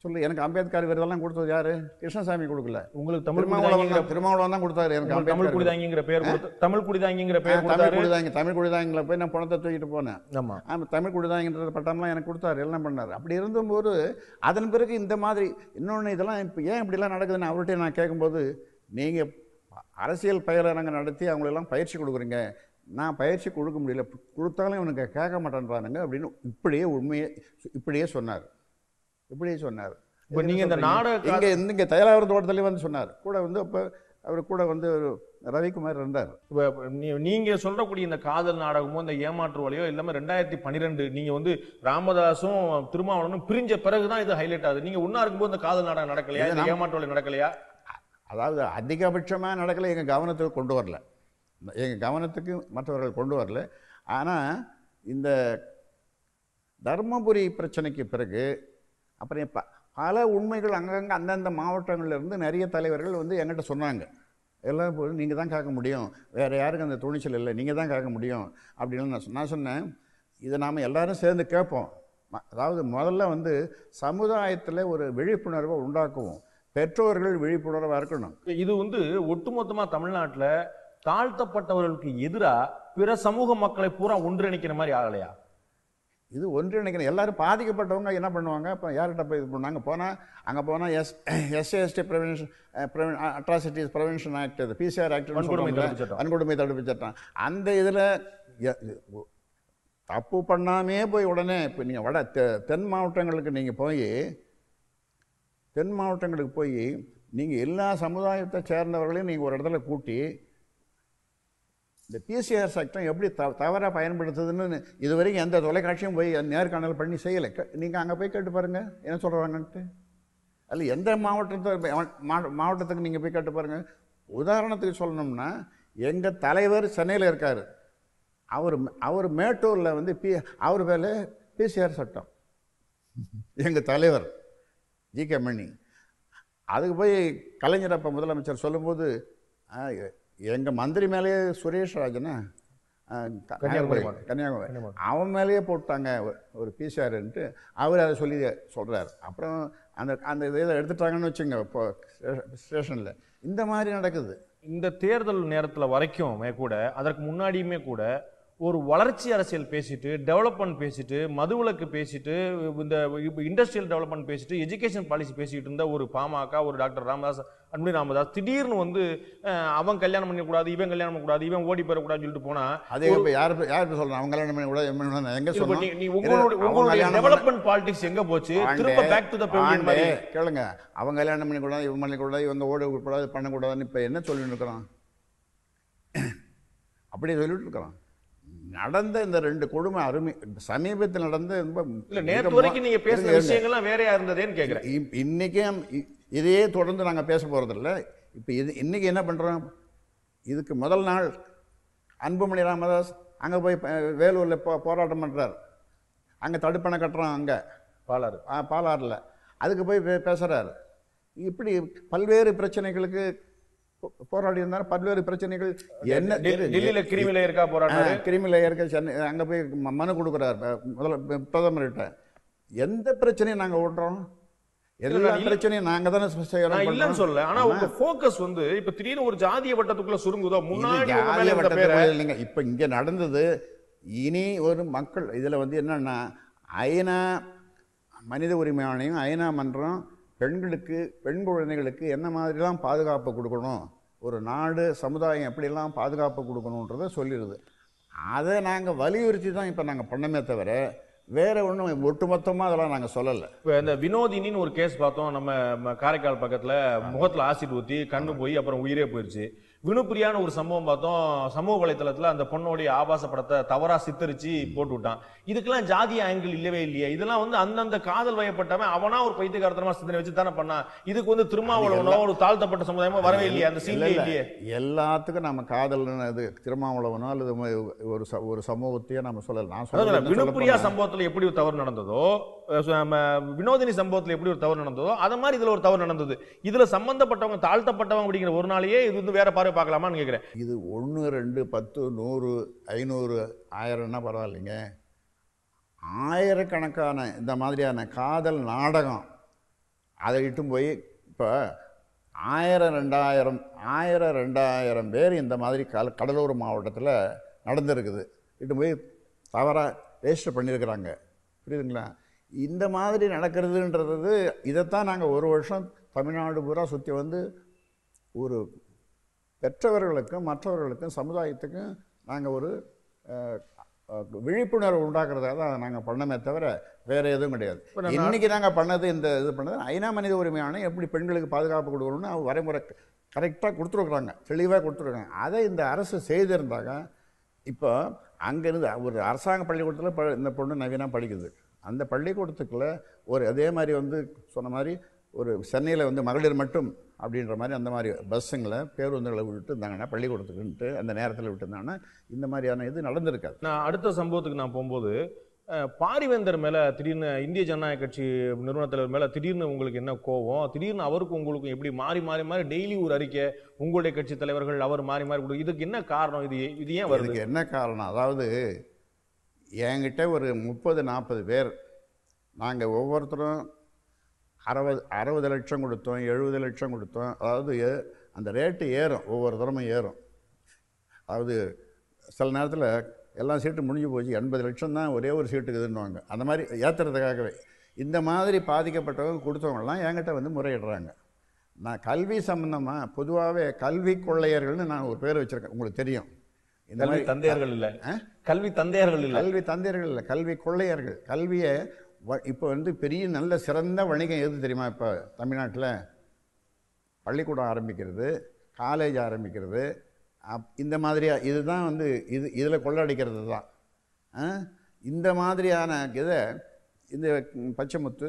சொல்லு எனக்கு அம்பேத்கர் விருதெல்லாம் கொடுத்தது யாரு கிருஷ்ணசாமி கொடுக்கல உங்களுக்கு தமிழ் திருமாவளவன் குடிதாங்கிங்கிற தான் திருமாவளவன் தான் கொடுத்தாரு எனக்கு உங்களுக்கு தமிழ் அம்பேத்கர் குடிதாங்கிங்கிற பேர் கொடுத்து தமிழ் குடிதாங்கிங்கிற பேர் தமிழ் கொடுத்தாரு குடிதாங்க தமிழ் குடிதாங்கில போய் நான் பணத்தை தூக்கிட்டு போனேன் ஆமா ஆமாம் தமிழ் குடிதாங்கன்ற பட்டம்லாம் எனக்கு கொடுத்தாரு எல்லாம் பண்ணார் அப்படி இருந்தபோது அதன் பிறகு இந்த மாதிரி இன்னொன்று இதெல்லாம் இப்போ ஏன் இப்படிலாம் நடக்குதுன்னு அவர்கிட்ட நான் கேட்கும்போது நீங்கள் அரசியல் பயிலரங்க நடத்தி அவங்களெல்லாம் பயிற்சி கொடுக்குறீங்க நான் பயிற்சி கொடுக்க முடியல கொடுத்தாலும் இவனுக்கு கேட்க மாட்டேன்றானுங்க அப்படின்னு இப்படியே உண்மையே இப்படியே சொன்னார் இப்படியே சொன்னார் இப்ப நீங்க இந்த நாடக இங்கே இங்கே தயாராகிற தோட்டத்துலேயே வந்து சொன்னார் கூட வந்து அப்போ அவர் கூட வந்து ஒரு ரவிக்குமார் இருந்தார் இப்ப நீ- நீங்க சொல்றக்கூடிய இந்த காதல் நாடகமோ இந்த ஏமாற்று வழியோ எல்லாமே ரெண்டாயிரத்தி பன்னிரெண்டு நீங்க வந்து ராமதாசும் திருமாவளவனும் பிரிஞ்ச பிறகுதான் இது ஹைலைட் ஆகுது நீங்க ஒன்னா இருக்கும்போது இந்த காதல் நாடகம் நடக்கலையா இந்த ஏமாற்று வழி நடக்கலையா அதாவது அதிகபட்சமாக நடக்கலை எங்கள் கவனத்துக்கு கொண்டு வரல எங்கள் கவனத்துக்கு மற்றவர்கள் கொண்டு வரல ஆனால் இந்த தர்மபுரி பிரச்சனைக்கு பிறகு அப்புறம் ப பல உண்மைகள் அங்கங்கே அந்தந்த மாவட்டங்கள்ல இருந்து நிறைய தலைவர்கள் வந்து என்கிட்ட சொன்னாங்க எல்லாம் போய் நீங்கள் தான் கேட்க முடியும் வேறு யாருக்கும் அந்த துணிச்சல் இல்லை நீங்கள் தான் கேட்க முடியும் அப்படின்னு நான் சொன்ன- நான் சொன்னேன் இதை நாம் எல்லாரும் சேர்ந்து கேட்போம் ம- அதாவது முதல்ல வந்து சமுதாயத்தில் ஒரு விழிப்புணர்வை உண்டாக்குவோம் பெற்றோர்கள் விழிப்புணர்வாக இருக்கணும் இது வந்து ஒட்டுமொத்தமா தமிழ்நாட்டுல தாழ்த்தப்பட்டவர்களுக்கு எதிரா பிற சமூக மக்களை பூரா ஒன்றிணைக்கிற மாதிரி ஆகலையா இது ஒன்றிணைக்கணும் எல்லாரும் பாதிக்கப்பட்டவங்க என்ன பண்ணுவாங்க இப்போ யார்கிட்ட போய் இது பண்ணாங்க போனால் அங்கே போனால் S SC ST prevention atrocities prevention act இது பிசிஆர் வன்கொடுமை ஆக்ட் தடுப்பு சட்டம். வன்கொடுமை தடுப்பு சட்டம் அந்த இதில் தப்பு பண்ணாமே போய் உடனே இப்போ நீங்கள் வட தெ- தென் மாவட்டங்களுக்கு நீங்கள் போய் தென் மாவட்டங்களுக்கு போய் நீங்கள் எல்லா சமுதாயத்தை சேர்ந்தவர்களையும் நீங்கள் ஒரு இடத்துல கூட்டி இந்த பிசிஆர் சட்டம் எப்படி த தவறாக பயன்படுத்துதுன்னு இது வரைக்கும் எந்த தொலைக்காட்சியும் போய் நேர்காணல் பண்ணி செய்யலை நீங்கள் அங்கே போய் கேட்டு பாருங்கள் என்ன சொல்கிறாங்கன்ட்டு அதில் எந்த மாவட்டத்தை மா- மாவட்டத்துக்கு நீங்கள் போய் கேட்டு பாருங்கள் உதாரணத்துக்கு சொல்லணும்னா எங்கள் தலைவர் சென்னையில் இருக்கார் அவர் அவர் மேட்டூரில் வந்து பி அவர் வேலை பிசிஆர் சட்டம் எங்கள் தலைவர் ஜி கே மணி அதுக்கு போய் கலைஞர் அப்போ முதலமைச்சர் சொல்லும்போது எங்கள் மந்திரி மேலேயே சுரேஷ் ராஜனா ஆ, க- கன்னியாகுமரி கன்னியாகுமரி கன்னியாகுமரி. அவன் மேலேயே போட்டாங்க ஒரு- ஒரு பிசிஆர்ன்ட்டு அவர் அதை சொல்லி சொல்கிறார் அப்புறம் அந்த அந்த இதை எடுத்துட்டாங்கன்னு வச்சுங்க இப்போ ஸ்டேஷனில் இந்த மாதிரி நடக்குது இந்த தேர்தல் நேரத்துல வரைக்குமே கூட அதற்கு முன்னாடியுமே கூட ஒரு வளர்ச்சி அரசியல் பேசிட்டு டெவலப்மெண்ட் பேசிட்டு மதுவிலக்கு பேசிட்டு இந்த இண்டஸ்ட்ரியல் டெவலப்மெண்ட் பேசிட்டு எஜுகேஷன் பாலிசி பேசிட்டு இருந்த ஒரு பாமக ஒரு டாக்டர் ராமதாஸ் அன்பு ராமதாஸ் திடீர்னு வந்து அஹ், அவன் கல்யாணம் பண்ணக்கூடாது இவன் கல்யாணம் பண்ணக்கூடாது இவன் ஓடி போயிடக்கூடாதுன்னு சொல்லிட்டு போனா அதே இப்போ யார் யார் சொல்கிறேன் அவங்க கல்யாணம் பண்ணி கூட எங்கே இப்ப சொன்னோம் நீ- நீ உங்களுடைய அவங்க உங்களுடைய கல்யாணம் பண்ண- டெவலப்மெண்ட் பாலிடிக்ஸ் எங்க போச்சு திரும்ப ஆண்டே, பேக் டு த பெவிலியன் ஆண்டே, மாதிரி கேளுங்க அவங்க கல்யாணம் பண்ணிக்கூடாது இவங்க பண்ணிக்கூடாது இவங்க ஓட கூடாது பண்ணக்கூடாதுன்னு இப்போ என்ன சொல்லிட்டு இருக்கிறோம் அப்படியே சொல்லிட்டு இருக்கிறோம் நடந்த இந்த ரெண்டு கொடுமை அருமை சமீபத்தில் நடந்த ரொம்ப இல்ல மிக நேத்து மோ- வரைக்கும் நீங்க பேசுன இருங்க, இருங்க. விஷயங்கள்லாம் வேறையா இருந்ததேன்னு கேக்குறேன் இ- இன்னைக்கும் இ- இதையே தொடர்ந்து நாங்கள் பேச போகிறதில்ல இப்போ இது இன்னைக்கு என்ன பண்ணுறோம் இதுக்கு முதல் நாள் அன்புமணி ராமதாஸ் அங்கே போய் ப- வேலூரில் போ போராட்டம் பண்ணுறார் அங்கே தடுப்பணை கட்டுறோம் அங்கே பாலாறு பாலாறில் அதுக்கு போய் பே பேசுகிறார் இப்படி பல்வேறு பிரச்சனைகளுக்கு போ- போராடி இருந்தார் பல்வேறு பிரச்சனைகள் என்ன டெல்லி- டெல்லியில கிரிமில இருக்கா போராட்டம் கிருமியில் இருக்க சென்னை அங்கே போய் ம- மனு கொடுக்குறார் ப- முதல்ல ப- பிரதமர்கிட்ட எந்த பிரச்சனையும் நாங்கள் ஓட்டுறோம் எல்லா இல்ல. பிரச்சனையும் நாங்கள் தானே செய்யறோம் நான் இல்லன்னு பண்றோம். சொல்ல ஆனா ஆமா. உங்க போக்கஸ் வந்து இப்ப திடீர்னு ஒரு ஜாதிய வட்டத்துக்குள்ள சுருங்குதோ இது முன்னாடி உங்க ஜாதிய மேல இருந்த வட்டத்துக்கு பேரை போய் இல்லைங்க இப்போ இங்கே நடந்தது இனி ஒரு மக்கள் இதில் வந்து என்னன்னா ஐநா மனித உரிமை ஆணையம் ஐநா மன்றம் பெண்களுக்கு பெண் குழந்தைகளுக்கு என்ன மாதிரிலாம் பாதுகாப்பு கொடுக்கணும் ஒரு நாடு சமுதாயம் எப்படிலாம் பாதுகாப்பு கொடுக்கணுன்றதை சொல்லிடுது அதை நாங்கள் வலியுறுத்தி தான் இப்போ நாங்கள் பண்ணமே தவிர வேற ஒன்றும் ஒட்டுமொத்தமாக அதெல்லாம் நாங்கள் சொல்லலை இப்ப இந்த வினோதினின்னு ஒரு கேஸ் பார்த்தோம் நம்ம ம- காரைக்கால் பக்கத்துல முகத்துல ஆசிட் ஊத்தி கண்ணு போய் அப்புறம் உயிரே போயிருச்சு வினுப்பிரியான ஒரு சம்பவம் பார்த்தோம் சமூக வலைத்தளத்துல அந்த பொண்ணோடைய ஆபாச படத்தை தவறா சித்தரிச்சு போட்டு விட்டான் இதுக்கெல்லாம் ஜாதிய ஆங்கிள் இல்லவே இல்லையே இதெல்லாம் வந்து அந்தந்த காதல் வயப்பட்டவன் அவனா ஒரு பைத்தியகாரத்தனமா சிந்தனை வச்சு தானே பண்ணான் இதுக்கு வந்து திருமாவளவனோ ஒரு தாழ்த்தப்பட்ட சமுதாயமோ வரவே இல்லையே அந்த இல்ல, சீன்ல இல்ல. இல்லையே எல்லாத்துக்கும் நம்ம காதல்னு இது திருமாவளவனோ அல்லது ம- ஒரு ச- ஒரு சமூகத்தையோ நம்ம சொல்லலாம் நான் அதாவது சொல்றது என்ன சொல்ல வினுப்பிரியா போனா- சம்பவத்துல எப்படி ஒரு தவறு நடந்ததோ அஹ் சு- நம்ம வினோதினி சம்பவத்துல எப்படி ஒரு தவறு நடந்ததோ அத மாதிரி இதுல ஒரு தவறு நடந்தது இதுல சம்பந்தப்பட்டவங்க தாழ்த்தப்பட்டவங்க அப்படிங்கிற ஒரு நாளையே இது வந்து வேற பார்வை பார்க்கலாமான்னு கேக்குறேன் இது ஒன்று ரெண்டு பத்து நூறு ஐநூறு ஆயிரம்னா பரவாயில்லைங்க ஆயிரக்கணக்கான இந்த மாதிரியான காதல் நாடகம் அதை இட்டும் போய் இப்போ ஆயிரம் ரெண்டாயிரம் ஆயிரம் ரெண்டாயிரம் பேர் இந்த மாதிரி கல கடலூர் மாவட்டத்தில் நடந்திருக்குது இட்டு போய் தவறாக ரெஜிஸ்டர் பண்ணியிருக்கிறாங்க புரியுதுங்களா இந்த மாதிரி நடக்கிறதுன்றது இதைத்தான் நாங்கள் ஒரு வருஷம் தமிழ்நாடு பூரா சுற்றி வந்து ஒரு பெற்றவர்களுக்கும் மற்றவர்களுக்கும் சமுதாயத்துக்கும் நாங்கள் ஒரு அஹ், அஹ், விழிப்புணர்வு உண்டாக்குறதாக தான் நாங்கள் பண்ணமே தவிர வேறு எதுவும் கிடையாது இன்னைக்கு நாங்கள் பண்ணது இந்த இது பண்ணது ஐநா மனித உரிமை ஆணையம் எப்படி பெண்களுக்கு பாதுகாப்பு கொடுக்கணும்னு அவங்க வரைமுறை கரெக்டாக கொடுத்துருக்குறாங்க தெளிவாக கொடுத்துருக்காங்க அதை இந்த அரசு செய்திருந்தாங்க இப்போ அங்கேருந்து ஒரு அரசாங்க பள்ளிக்கூடத்தில் ப இந்த பொண்ணு நவீனா படிக்குது அந்த பள்ளிக்கூடத்துக்குள்ள ஒரு அதே மாதிரி வந்து சொன்ன மாதிரி ஒரு சென்னையில் வந்து மகளிர் மட்டும் அப்படின்ற மாதிரி அந்த மாதிரி பஸ்ஸுங்களை பேருந்துகளை விட்டு இருந்தாங்கன்னா பள்ளிக்கூடத்துக்குன்ட்டு அந்த நேரத்தில் விட்டுருந்தாங்கன்னா இந்த மாதிரியான இது நடந்திருக்காது நான் அடுத்த சம்பவத்துக்கு நான் போகும்போது அஹ், பாரிவேந்தர் மேல திடீர்னு இந்திய ஜனநாயக கட்சி நிறுவன தலைவர் மேல திடீர்னு உங்களுக்கு என்ன கோவம் திடீர்னு அவருக்கும் உங்களுக்கும் எப்படி மாறி மாறி மாறி டெய்லி ஒரு அறிக்கை உங்களுடைய கட்சி தலைவர்கள் அவர் மாறி மாறி கொடு இதுக்கு என்ன காரணம் இது இது ஏன் வருது இதுக்கு என்ன காரணம் அதாவது என்கிட்ட ஒரு முப்பது நாற்பது பேர் நாங்கள் ஒவ்வொருத்தரும் அறுபது அறுபது லட்சம் கொடுத்தோம் எழுபது லட்சம் கொடுத்தோம் அதாவது ஏ- அந்த ரேட்டு ஏறும் ஒவ்வொரு தரமும் ஏறும் அதாவது சில நேரத்தில் எல்லா சீட்டும் முடிஞ்சு போச்சு எண்பது லட்சம் தான் ஒரே ஒரு சீட்டுக்கு இதுன்னுவாங்க அந்த மாதிரி ஏற்றுறதுக்காகவே இந்த மாதிரி பாதிக்கப்பட்டவங்க கொடுத்தவங்கலாம் என்கிட்ட வந்து முறையிடுறாங்க நான் கல்வி சம்பந்தமாக பொதுவாகவே கல்வி கொள்ளையர்கள்னு நான் ஒரு பேர் வச்சுருக்கேன் உங்களுக்கு தெரியும் இந்த கல்வி மாதிரி தந்தையர்கள் இல்ல ஆ? கல்வி தந்தையர்கள் இல்ல கல்வி தந்தையர்கள் இல்லை கல்வி கொள்ளையர்கள் கல்வியை வ- இப்போ வந்து பெரிய நல்ல சிறந்த வணிகம் எது தெரியுமா இப்போ தமிழ்நாட்டில் பள்ளிக்கூடம் ஆரம்பிக்கிறது காலேஜ் ஆரம்பிக்கிறது அப் இந்த மாதிரியா இதுதான் வந்து இது இதில் கொள்ளடிக்கிறது தான் ஆ? இந்த மாதிரியான இதை இந்த பச்சைமுத்து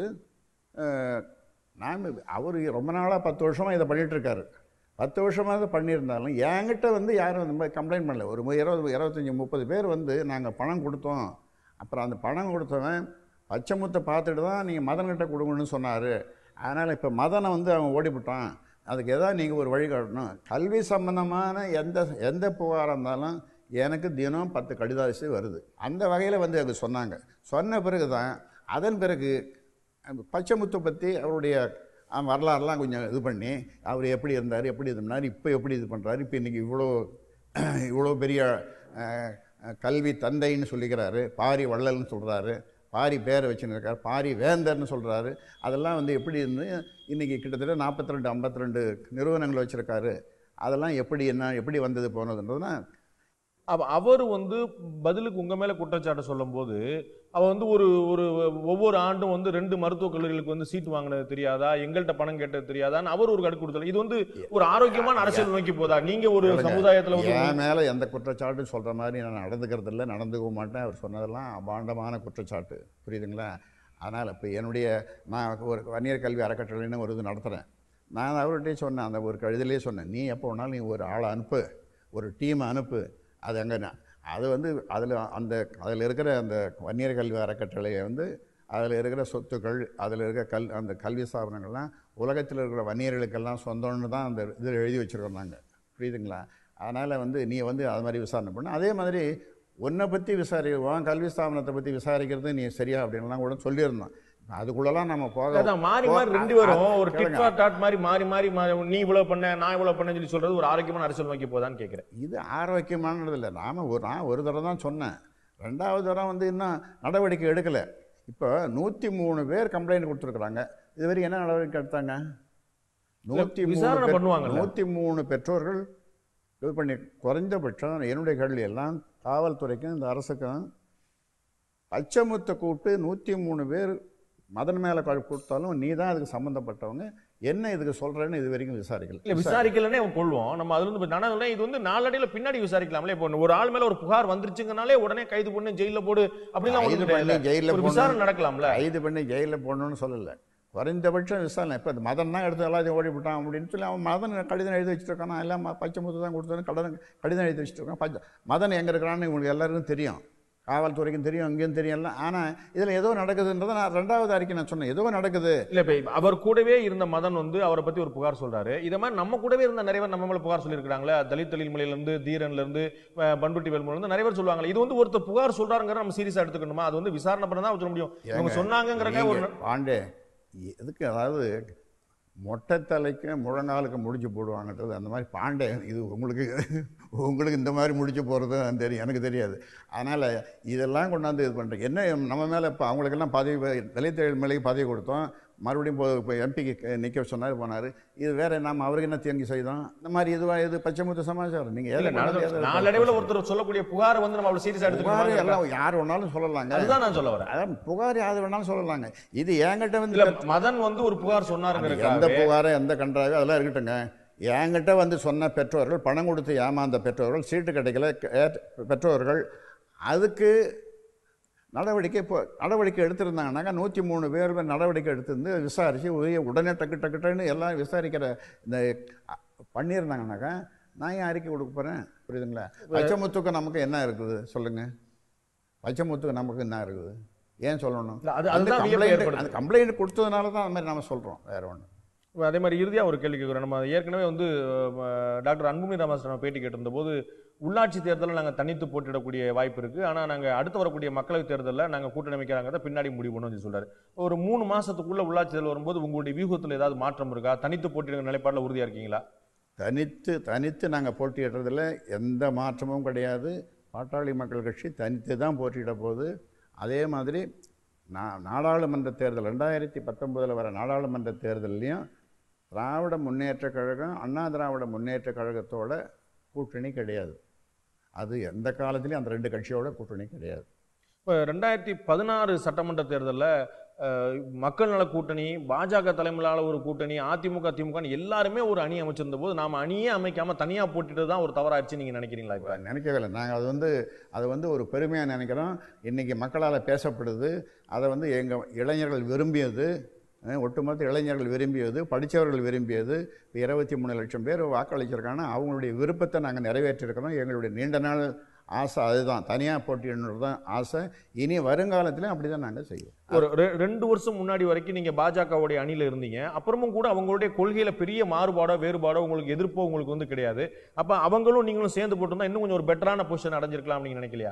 அஹ், நான் அவர் ரொம்ப நாளாக பத்து வருஷமாக இதை பண்ணிட்டு இருக்காரு பத்து வருஷமாக இதை பண்ணியிருந்தாலும் என்கிட்ட வந்து யாரும் இந்த மாதிரி கம்ப்ளைண்ட் பண்ணல ஒரு மு- இருபது இருபத்தஞ்சி முப்பது பேர் வந்து நாங்கள் பணம் கொடுத்தோம் அப்புறம் அந்த பணம் கொடுத்தவன் பச்சைமுத்தை பார்த்துட்டு தான் நீங்கள் மதன்கிட்ட கொடுங்கன்னு சொன்னார் அதனால் இப்போ மதனை வந்து அவன் ஓடிவிட்டான் அதுக்கு எதாவது நீங்கள் ஒரு வழி காட்டணும் கல்வி சம்பந்தமான எந்த எந்த புகாராக இருந்தாலும் எனக்கு தினம் பத்து கடிதாசி வருது அந்த வகையில் வந்து அது சொன்னாங்க சொன்ன பிறகு தான் அதன் பிறகு அந்த பச்சைமுத்தை பற்றி அவருடைய அஹ், வரலாறுலாம் கொஞ்சம் இது பண்ணி அவர் எப்படி இருந்தார் எப்படி இது பண்ணார் இப்போ எப்படி இது பண்ணுறாரு இப்போ இன்றைக்கி இவ்வளோ இவ்வளோ பெரிய அஹ், அஹ், கல்வி தந்தைன்னு சொல்லிக்கிறாரு பாரி வள்ளல்னு சொல்கிறாரு பாரி பேரை வச்சுன்னு இருக்கார் பாரி வேந்தர்னு சொல்கிறாரு அதெல்லாம் வந்து எப்படி இருந்து இன்றைக்கி கிட்டத்தட்ட நாற்பத்தி ரெண்டு ஐம்பத்தி ரெண்டு நிறுவனங்கள் வச்சுருக்காரு அதெல்லாம் எப்படி என்ன எப்படி வந்தது போனதுன்றதுனா அப்ப அவர் வந்து பதிலுக்கு உங்க மேல குற்றச்சாட்டு சொல்லும்போது அவ வந்து ஒரு ஒரு ஒவ்வொரு ஆண்டும் வந்து ரெண்டு மருத்துவக் கல்லூரிகளுக்கு வந்து சீட் வாங்கினது தெரியாதா எங்கள்கிட்ட பணம் கேட்டது தெரியாதான்னு அவர் ஒரு கடுக்கு கொடுத்தாரு இது வந்து ஒரு ஆரோக்கியமான அரசியல் நோக்கி போதா நீங்க ஒரு கேளுங்க. சமுதாயத்துல வந்து என் மேலே எந்த குற்றச்சாட்டும் சொல்கிற மாதிரி நான் நடந்துக்கிறது இல்லை நடந்துக்கவும் மாட்டேன் அவர் சொன்னதெல்லாம் அபாண்டமான குற்றச்சாட்டு புரியுதுங்களா அதனால் இப்போ என்னுடைய நான் ஒரு வன்னியர் கல்வி அறக்கட்டளைன்னு ஒரு இது நடத்துகிறேன் நான் அவர்கிட்டயே சொன்னேன் அந்த ஒரு கழுதிலே சொன்னேன் நீ எப்போ வேணாலும் நீ ஒரு ஆளை அனுப்பு ஒரு டீமை அனுப்பு அது அங்கே நான் அது வந்து அதில் அந்த அதில் இருக்கிற அந்த வன்னியர் கல்வி அறக்கட்டளையை வந்து அதில் இருக்கிற சொத்துக்கள் அதில் இருக்கிற கல் அந்த கல்வி ஸ்தாபனங்கள்லாம் உலகத்தில் இருக்கிற வன்னியர்களுக்கெல்லாம் சொந்தம்னு தான் அந்த இதில் எழுதி வச்சுருக்கோம் நாங்கள் புரியுதுங்களா அதனால் வந்து நீ வந்து அது மாதிரி விசாரணை பண்ணு அதே மாதிரி உன்னை பற்றி விசாரி உன் கல்வி ஸ்தாபனத்தை பற்றி விசாரிக்கிறது நீ சரியா அப்படின்லாம் கூட சொல்லியிருந்தோம் அதுக்குள்ளலாம் நம்ம போக அதான் மாறி மாறி ரெண்டு போ- பேரும் ஒரு கேளுங்க. டிட் ஃபார் டாட் மாதிரி மாறி மாறி மாறி நீ இவ்வளவு பண்ண நான் இவ்வளவு பண்ணேன்னு சொல்லி சொல்றது ஒரு ஆரோக்கியமான அரசியல் நோக்கி போதான்னு கேட்கிறேன் இது ஆரோக்கியமானது இல்லை நாம ஒரு நான் ஒரு தடவை தான் சொன்னேன் ரெண்டாவது தடவை வந்து இன்னும் நடவடிக்கை எடுக்கலை இப்போ நூற்றி மூணு பேர் கம்ப்ளைண்ட் கொடுத்துருக்குறாங்க இது வரைக்கும் என்ன நடவடிக்கை எடுத்தாங்க நூற்றி விசாரணை பண்ணுவாங்கல்ல? நூற்றி மூணு பெற்றோர்கள் இது பண்ணி குறைந்தபட்சம் என்னுடைய கேள்வி எல்லாம் காவல்துறைக்கும் இந்த அரசுக்கும் பச்சைமுத்தை கூப்பிட்டு நூற்றி மூணு பேர் மதன் மேலே கொடுத்தாலும் நீ தான் அதுக்கு சம்மந்தப்பட்டவங்க என்ன இதுக்கு சொல்கிறேன்னு இது வரைக்கும் விசாரிக்கல இல்ல விசாரிக்கலன்னே அவன் கொள்வோம் நம்ம அதுல இருந்து நான் சொல்றேன், இது வந்து நாளடையில பின்னாடி விசாரிக்கலாம்ல இப்போ ஒரு ஆள் மேல ஒரு புகார் வந்துருச்சுங்கனாலே உடனே கைது பண்ணு ஜெயில போடு அப்படிலாம் கைது ஒண்ணும் பண்ணி கிடையாது. ஜெயில்ல ஒரு போடணும். விசாரணை நடக்கலாம்ல கைது பண்ணி ஜெயிலில் போடணும்னு சொல்லலை குறைந்தபட்சம் விசாரணை இப்போ இந்த மதன் தான் எடுத்து எல்லாத்தையும் ஓடி விட்டான் அப்படின்னு சொல்லி அவன் மதன் கடிதம் எழுதி வச்சுட்டு இருக்கான் நான் எல்லாம் ம- பச்சை முத்து தான் கொடுத்தேன்னு கடன் கடிதம் எழுதி வச்சுட்டு இருக்கான் பச்சை மதன் எங்கே இருக்கிறான்னு உங்களுக்கு எல்லாருக்கும் தெரியும் காவல்துறைக்கும் தெரியும் அங்கேயும் தெரியும்ல ஆனால் இதில் ஏதோ நடக்குதுன்றதை நான் ரெண்டாவது அறிக்கை நான் சொன்னேன் ஏதோ நடக்குது இல்ல இப்ப அவர் கூடவே இருந்த மதன் வந்து அவரை பத்தி ஒரு புகார் சொல்றாரு இத மாதிரி நம்ம கூடவே இருந்த நிறைய பேர் நம்ம மேல புகார் சொல்லியிருக்காங்களே தலித் தொழில்மலையில இருந்து தீரன்ல இருந்து அஹ், பண்ருட்டி வேல்முல இருந்து நிறைய பேர் சொல்லுவாங்க இது வந்து ஒருத்தர் புகார் சொல்றாருங்கிற நம்ம சீரியஸா எடுத்துக்கணுமா அது வந்து விசாரணை பண்ண தான் சொல்ல முடியும் இவங்க சொன்னாங்கிறக்க ஒரு நீங்க- பாண்டே எதுக்கு அதாவது மொட்டை தலைக்கு முழங்காலுக்கு முடிச்சு போடுவாங்கன்றது அந்த மாதிரி பாண்டே இது உங்களுக்கு உங்களுக்கு இந்த மாதிரி முடிச்சு போகிறது தெரியும் எனக்கு தெரியாது அதனால் இதெல்லாம் கொண்டாந்து இது பண்ணுறேன் என்ன நம்ம மேலே இப்போ அவங்களுக்கெல்லாம் பதவி தலித் மேலே பதவி கொடுத்தோம் மறுபடியும் இப்போ இப்போ எம்பிக்கு நிற்க சொன்னார் போனார் இது வேற நாம் அவருக்கு என்ன தீங்கு செய்தோம் இந்த மாதிரி இதுவாக இது பச்சைமுத்து சமாச்சாரம் இல்ல நீங்கள் நாளடைவுல ஒருத்தர் சொல்லக்கூடிய புகார் வந்து நம்ம அவ்வளவு சீரியஸா புகார் எடுத்துக்கணும் எல்லாம் யார் வேணாலும் சொல்லலாங்க அதுதான் நான் சொல்ல வரேன் அதான் புகார் யார் வேணாலும் சொல்லலாங்க இது என்கிட்ட வந்து இல்ல மதன் வந்து ஒரு புகார் எந்த சொன்னாருங்கிறதுக்காக புகாரை எந்த கன்றாவே அதெல்லாம் இருக்கட்டுங்க என்கிட்ட வந்து சொன்ன பெற்றோர்கள் பணம் கொடுத்து ஏமாந்த பெற்றோர்கள் சீட்டு கிடைக்கல கே- பெற்றோர்கள் அதுக்கு நடவடிக்கை இப்போ நடவடிக்கை எடுத்திருந்தாங்கன்னாக்கா நூற்றி மூணு பேர் மேல் நடவடிக்கை எடுத்திருந்து விசாரித்து உரிய உடனே டக்கு டக்கு டக்குன்னு எல்லாம் விசாரிக்கிற இந்த அ- பண்ணியிருந்தாங்கனாக்கா நான் ஏன் அறிக்கை கொடுக்க போகிறேன் புரியுதுங்களா பச்சைமுத்துக்கு நமக்கு என்ன இருக்குது சொல்லுங்கள் பச்சைமுத்துக்கு நமக்கு என்ன இருக்குது ஏன் சொல்லணும் இல்ல, அது- அந்த அதுதான் வியப்பை கம்ப்ளைண்ட் ஏற்படுத்துது. அந்த கம்ப்ளைண்ட் கொடுத்ததுனால தான் அந்த மாதிரி நம்ம சொல்கிறோம் வேற ஒன்று அதே மாதிரி இறுதியா ஒரு கேள்வி கேட்குறோம் நம்ம ஏற்கனவே வந்து அஹ், டாக்டர் அன்புமணி ராமதாஸ் நம்ம பேட்டி கேட்டிருந்த போது உள்ளாட்சி தேர்தலில் நாங்க தனித்து போட்டியிடக்கூடிய வாய்ப்பு இருக்கு ஆனா நாங்க அடுத்து வரக்கூடிய மக்களவைத் தேர்தலில் நாங்க கூட்டணி அமைக்கிறாங்கிறத பின்னாடி முடிவு பண்ணணும் சொல்லி சொல்றாரு ஒரு மூணு மாசத்துக்குள்ள உள்ளாட்சி தேர்தல் வரும்போது உங்களுடைய வியூகத்துல ஏதாவது மாற்றம் இருக்கா தனித்து போட்டியிடுற நிலைப்பாடுல உறுதியா இருக்கீங்களா தனித்து தனித்து நாங்கள் போட்டியிடுறதுல எந்த மாற்றமும் கிடையாது பாட்டாளி மக்கள் கட்சி தனித்து தான் போட்டியிட போகுது அதே மாதிரி நா நாடாளுமன்ற தேர்தல் ரெண்டாயிரத்தி பத்தொம்போதில் வர நாடாளுமன்ற தேர்தல்லையும் திராவிட முன்னேற்றக் கழகம் அண்ணா திராவிட முன்னேற்றக் கழகத்தோட கூட்டணி கிடையாது அது எந்த காலத்துலேயும் அந்த ரெண்டு கட்சியோட கூட்டணி கிடையாது இப்போ ரெண்டாயிரத்தி பதினாறு சட்டமன்ற தேர்தலில் மக்கள் நல கூட்டணி பாஜக தலைமையிலான ஒரு கூட்டணி அதிமுக திமுக ன்னு எல்லாருமே ஒரு அணி அமைச்சிருந்த போது நாம அணியே அமைக்காம தனியா போட்டிட்டு தான் ஒரு தவறாச்சு நீங்க நினைக்கிறீங்களா இப்ப நினைக்கவே இல்லை நாங்கள் அது வந்து அதை வந்து ஒரு பெருமையாக நினைக்கிறோம் இன்றைக்கி மக்களால் பேசப்படுது அதை வந்து எங்கள் இளைஞர்கள் விரும்பியது அஹ், ஒட்டுமொத்த இளைஞர்கள் விரும்பியது படித்தவர்கள் விரும்பியது இப்போ இருபத்தி மூணு லட்சம் பேர் வாக்களிச்சிருக்காங்க அவங்களுடைய விருப்பத்தை நாங்கள் நிறைவேற்றிருக்கிறோம் எங்களுடைய நீண்ட நாள் ஆசை அதுதான் தனியாக போட்டியிடுறது தான் ஆசை இனி வருங்காலத்திலும் அப்படி தான் நாங்கள் செய்வோம் ஒரு ரெ- ரெண்டு வருஷம் முன்னாடி வரைக்கும் நீங்க பாஜகவுடைய அணியில இருந்தீங்க அப்புறமும் கூட அவங்களுடைய கொள்கையில பெரிய மாறுபாடோ வேறுபாடோ உங்களுக்கு எதிர்ப்போ உங்களுக்கு வந்து கிடையாது அப்ப அவங்களும் நீங்களும் சேர்ந்து போட்டிருந்தா இன்னும் கொஞ்சம் ஒரு பெட்டரான பொசிஷன் அடைஞ்சிருக்கலாம் நீங்க நினைக்கலையா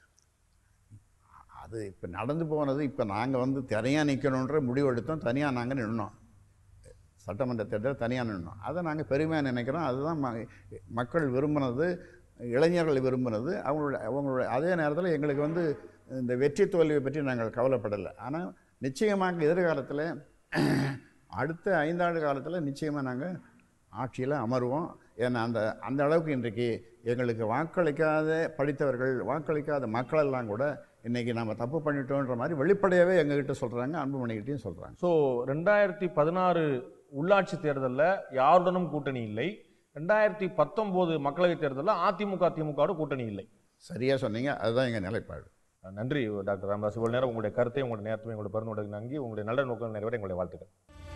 அது இப்போ நடந்து போனது இப்போ நாங்கள் வந்து தனியாக நிற்கணுன்ற முடிவு எடுத்தோம் தனியாக நாங்கள் நின்னோம் சட்டமன்ற தேர்தல் தனியாக நின்னோம் அதை நாங்கள் பெருமையாக நினைக்கிறோம் அதுதான் ம- மக்கள் விரும்பினது இளைஞர்கள் விரும்பினது அவங்களுடைய அவங்களுடைய அதே நேரத்தில் எங்களுக்கு வந்து இந்த வெற்றி தோல்வியை பற்றி நாங்கள் கவலைப்படலை ஆனால் நிச்சயமாக எதிர்காலத்தில் அடுத்த ஐந்தாண்டு காலத்தில் நிச்சயமாக நாங்கள் ஆட்சியில் அமருவோம் ஏன்னா அந்த அந்த அளவுக்கு இன்றைக்கு எங்களுக்கு வாக்களிக்காத படித்தவர்கள் வாக்களிக்காத மக்கள் எல்லாம் கூட இன்னைக்கு நம்ம தப்பு பண்ணிட்டோன்ற மாதிரி வெளிப்படையாகவே எங்ககிட்ட சொல்கிறாங்க அன்புமணிகிட்டையும் சொல்கிறாங்க ஸோ ரெண்டாயிரத்தி பதினாறு உள்ளாட்சி தேர்தலில் யாருடனும் கூட்டணி இல்லை ரெண்டாயிரத்தி பத்தொம்போது மக்களவைத் தேர்தலில் அதிமுக திமுகவோட கூட்டணி இல்லை சரியாக சொன்னீங்க அதுதான் எங்கள் நிலைப்பாடு நன்றி டாக்டர் ராமதாஸ் இவ்வளவு நேரம் உங்களுடைய கருத்தை உங்களுடைய நேரத்தையும் உங்களுடைய பரிந்துரை நங்கி உங்களுடைய நல்ல நோக்கம் நிறைவேற எங்களுடைய வாழ்த்துக்கள்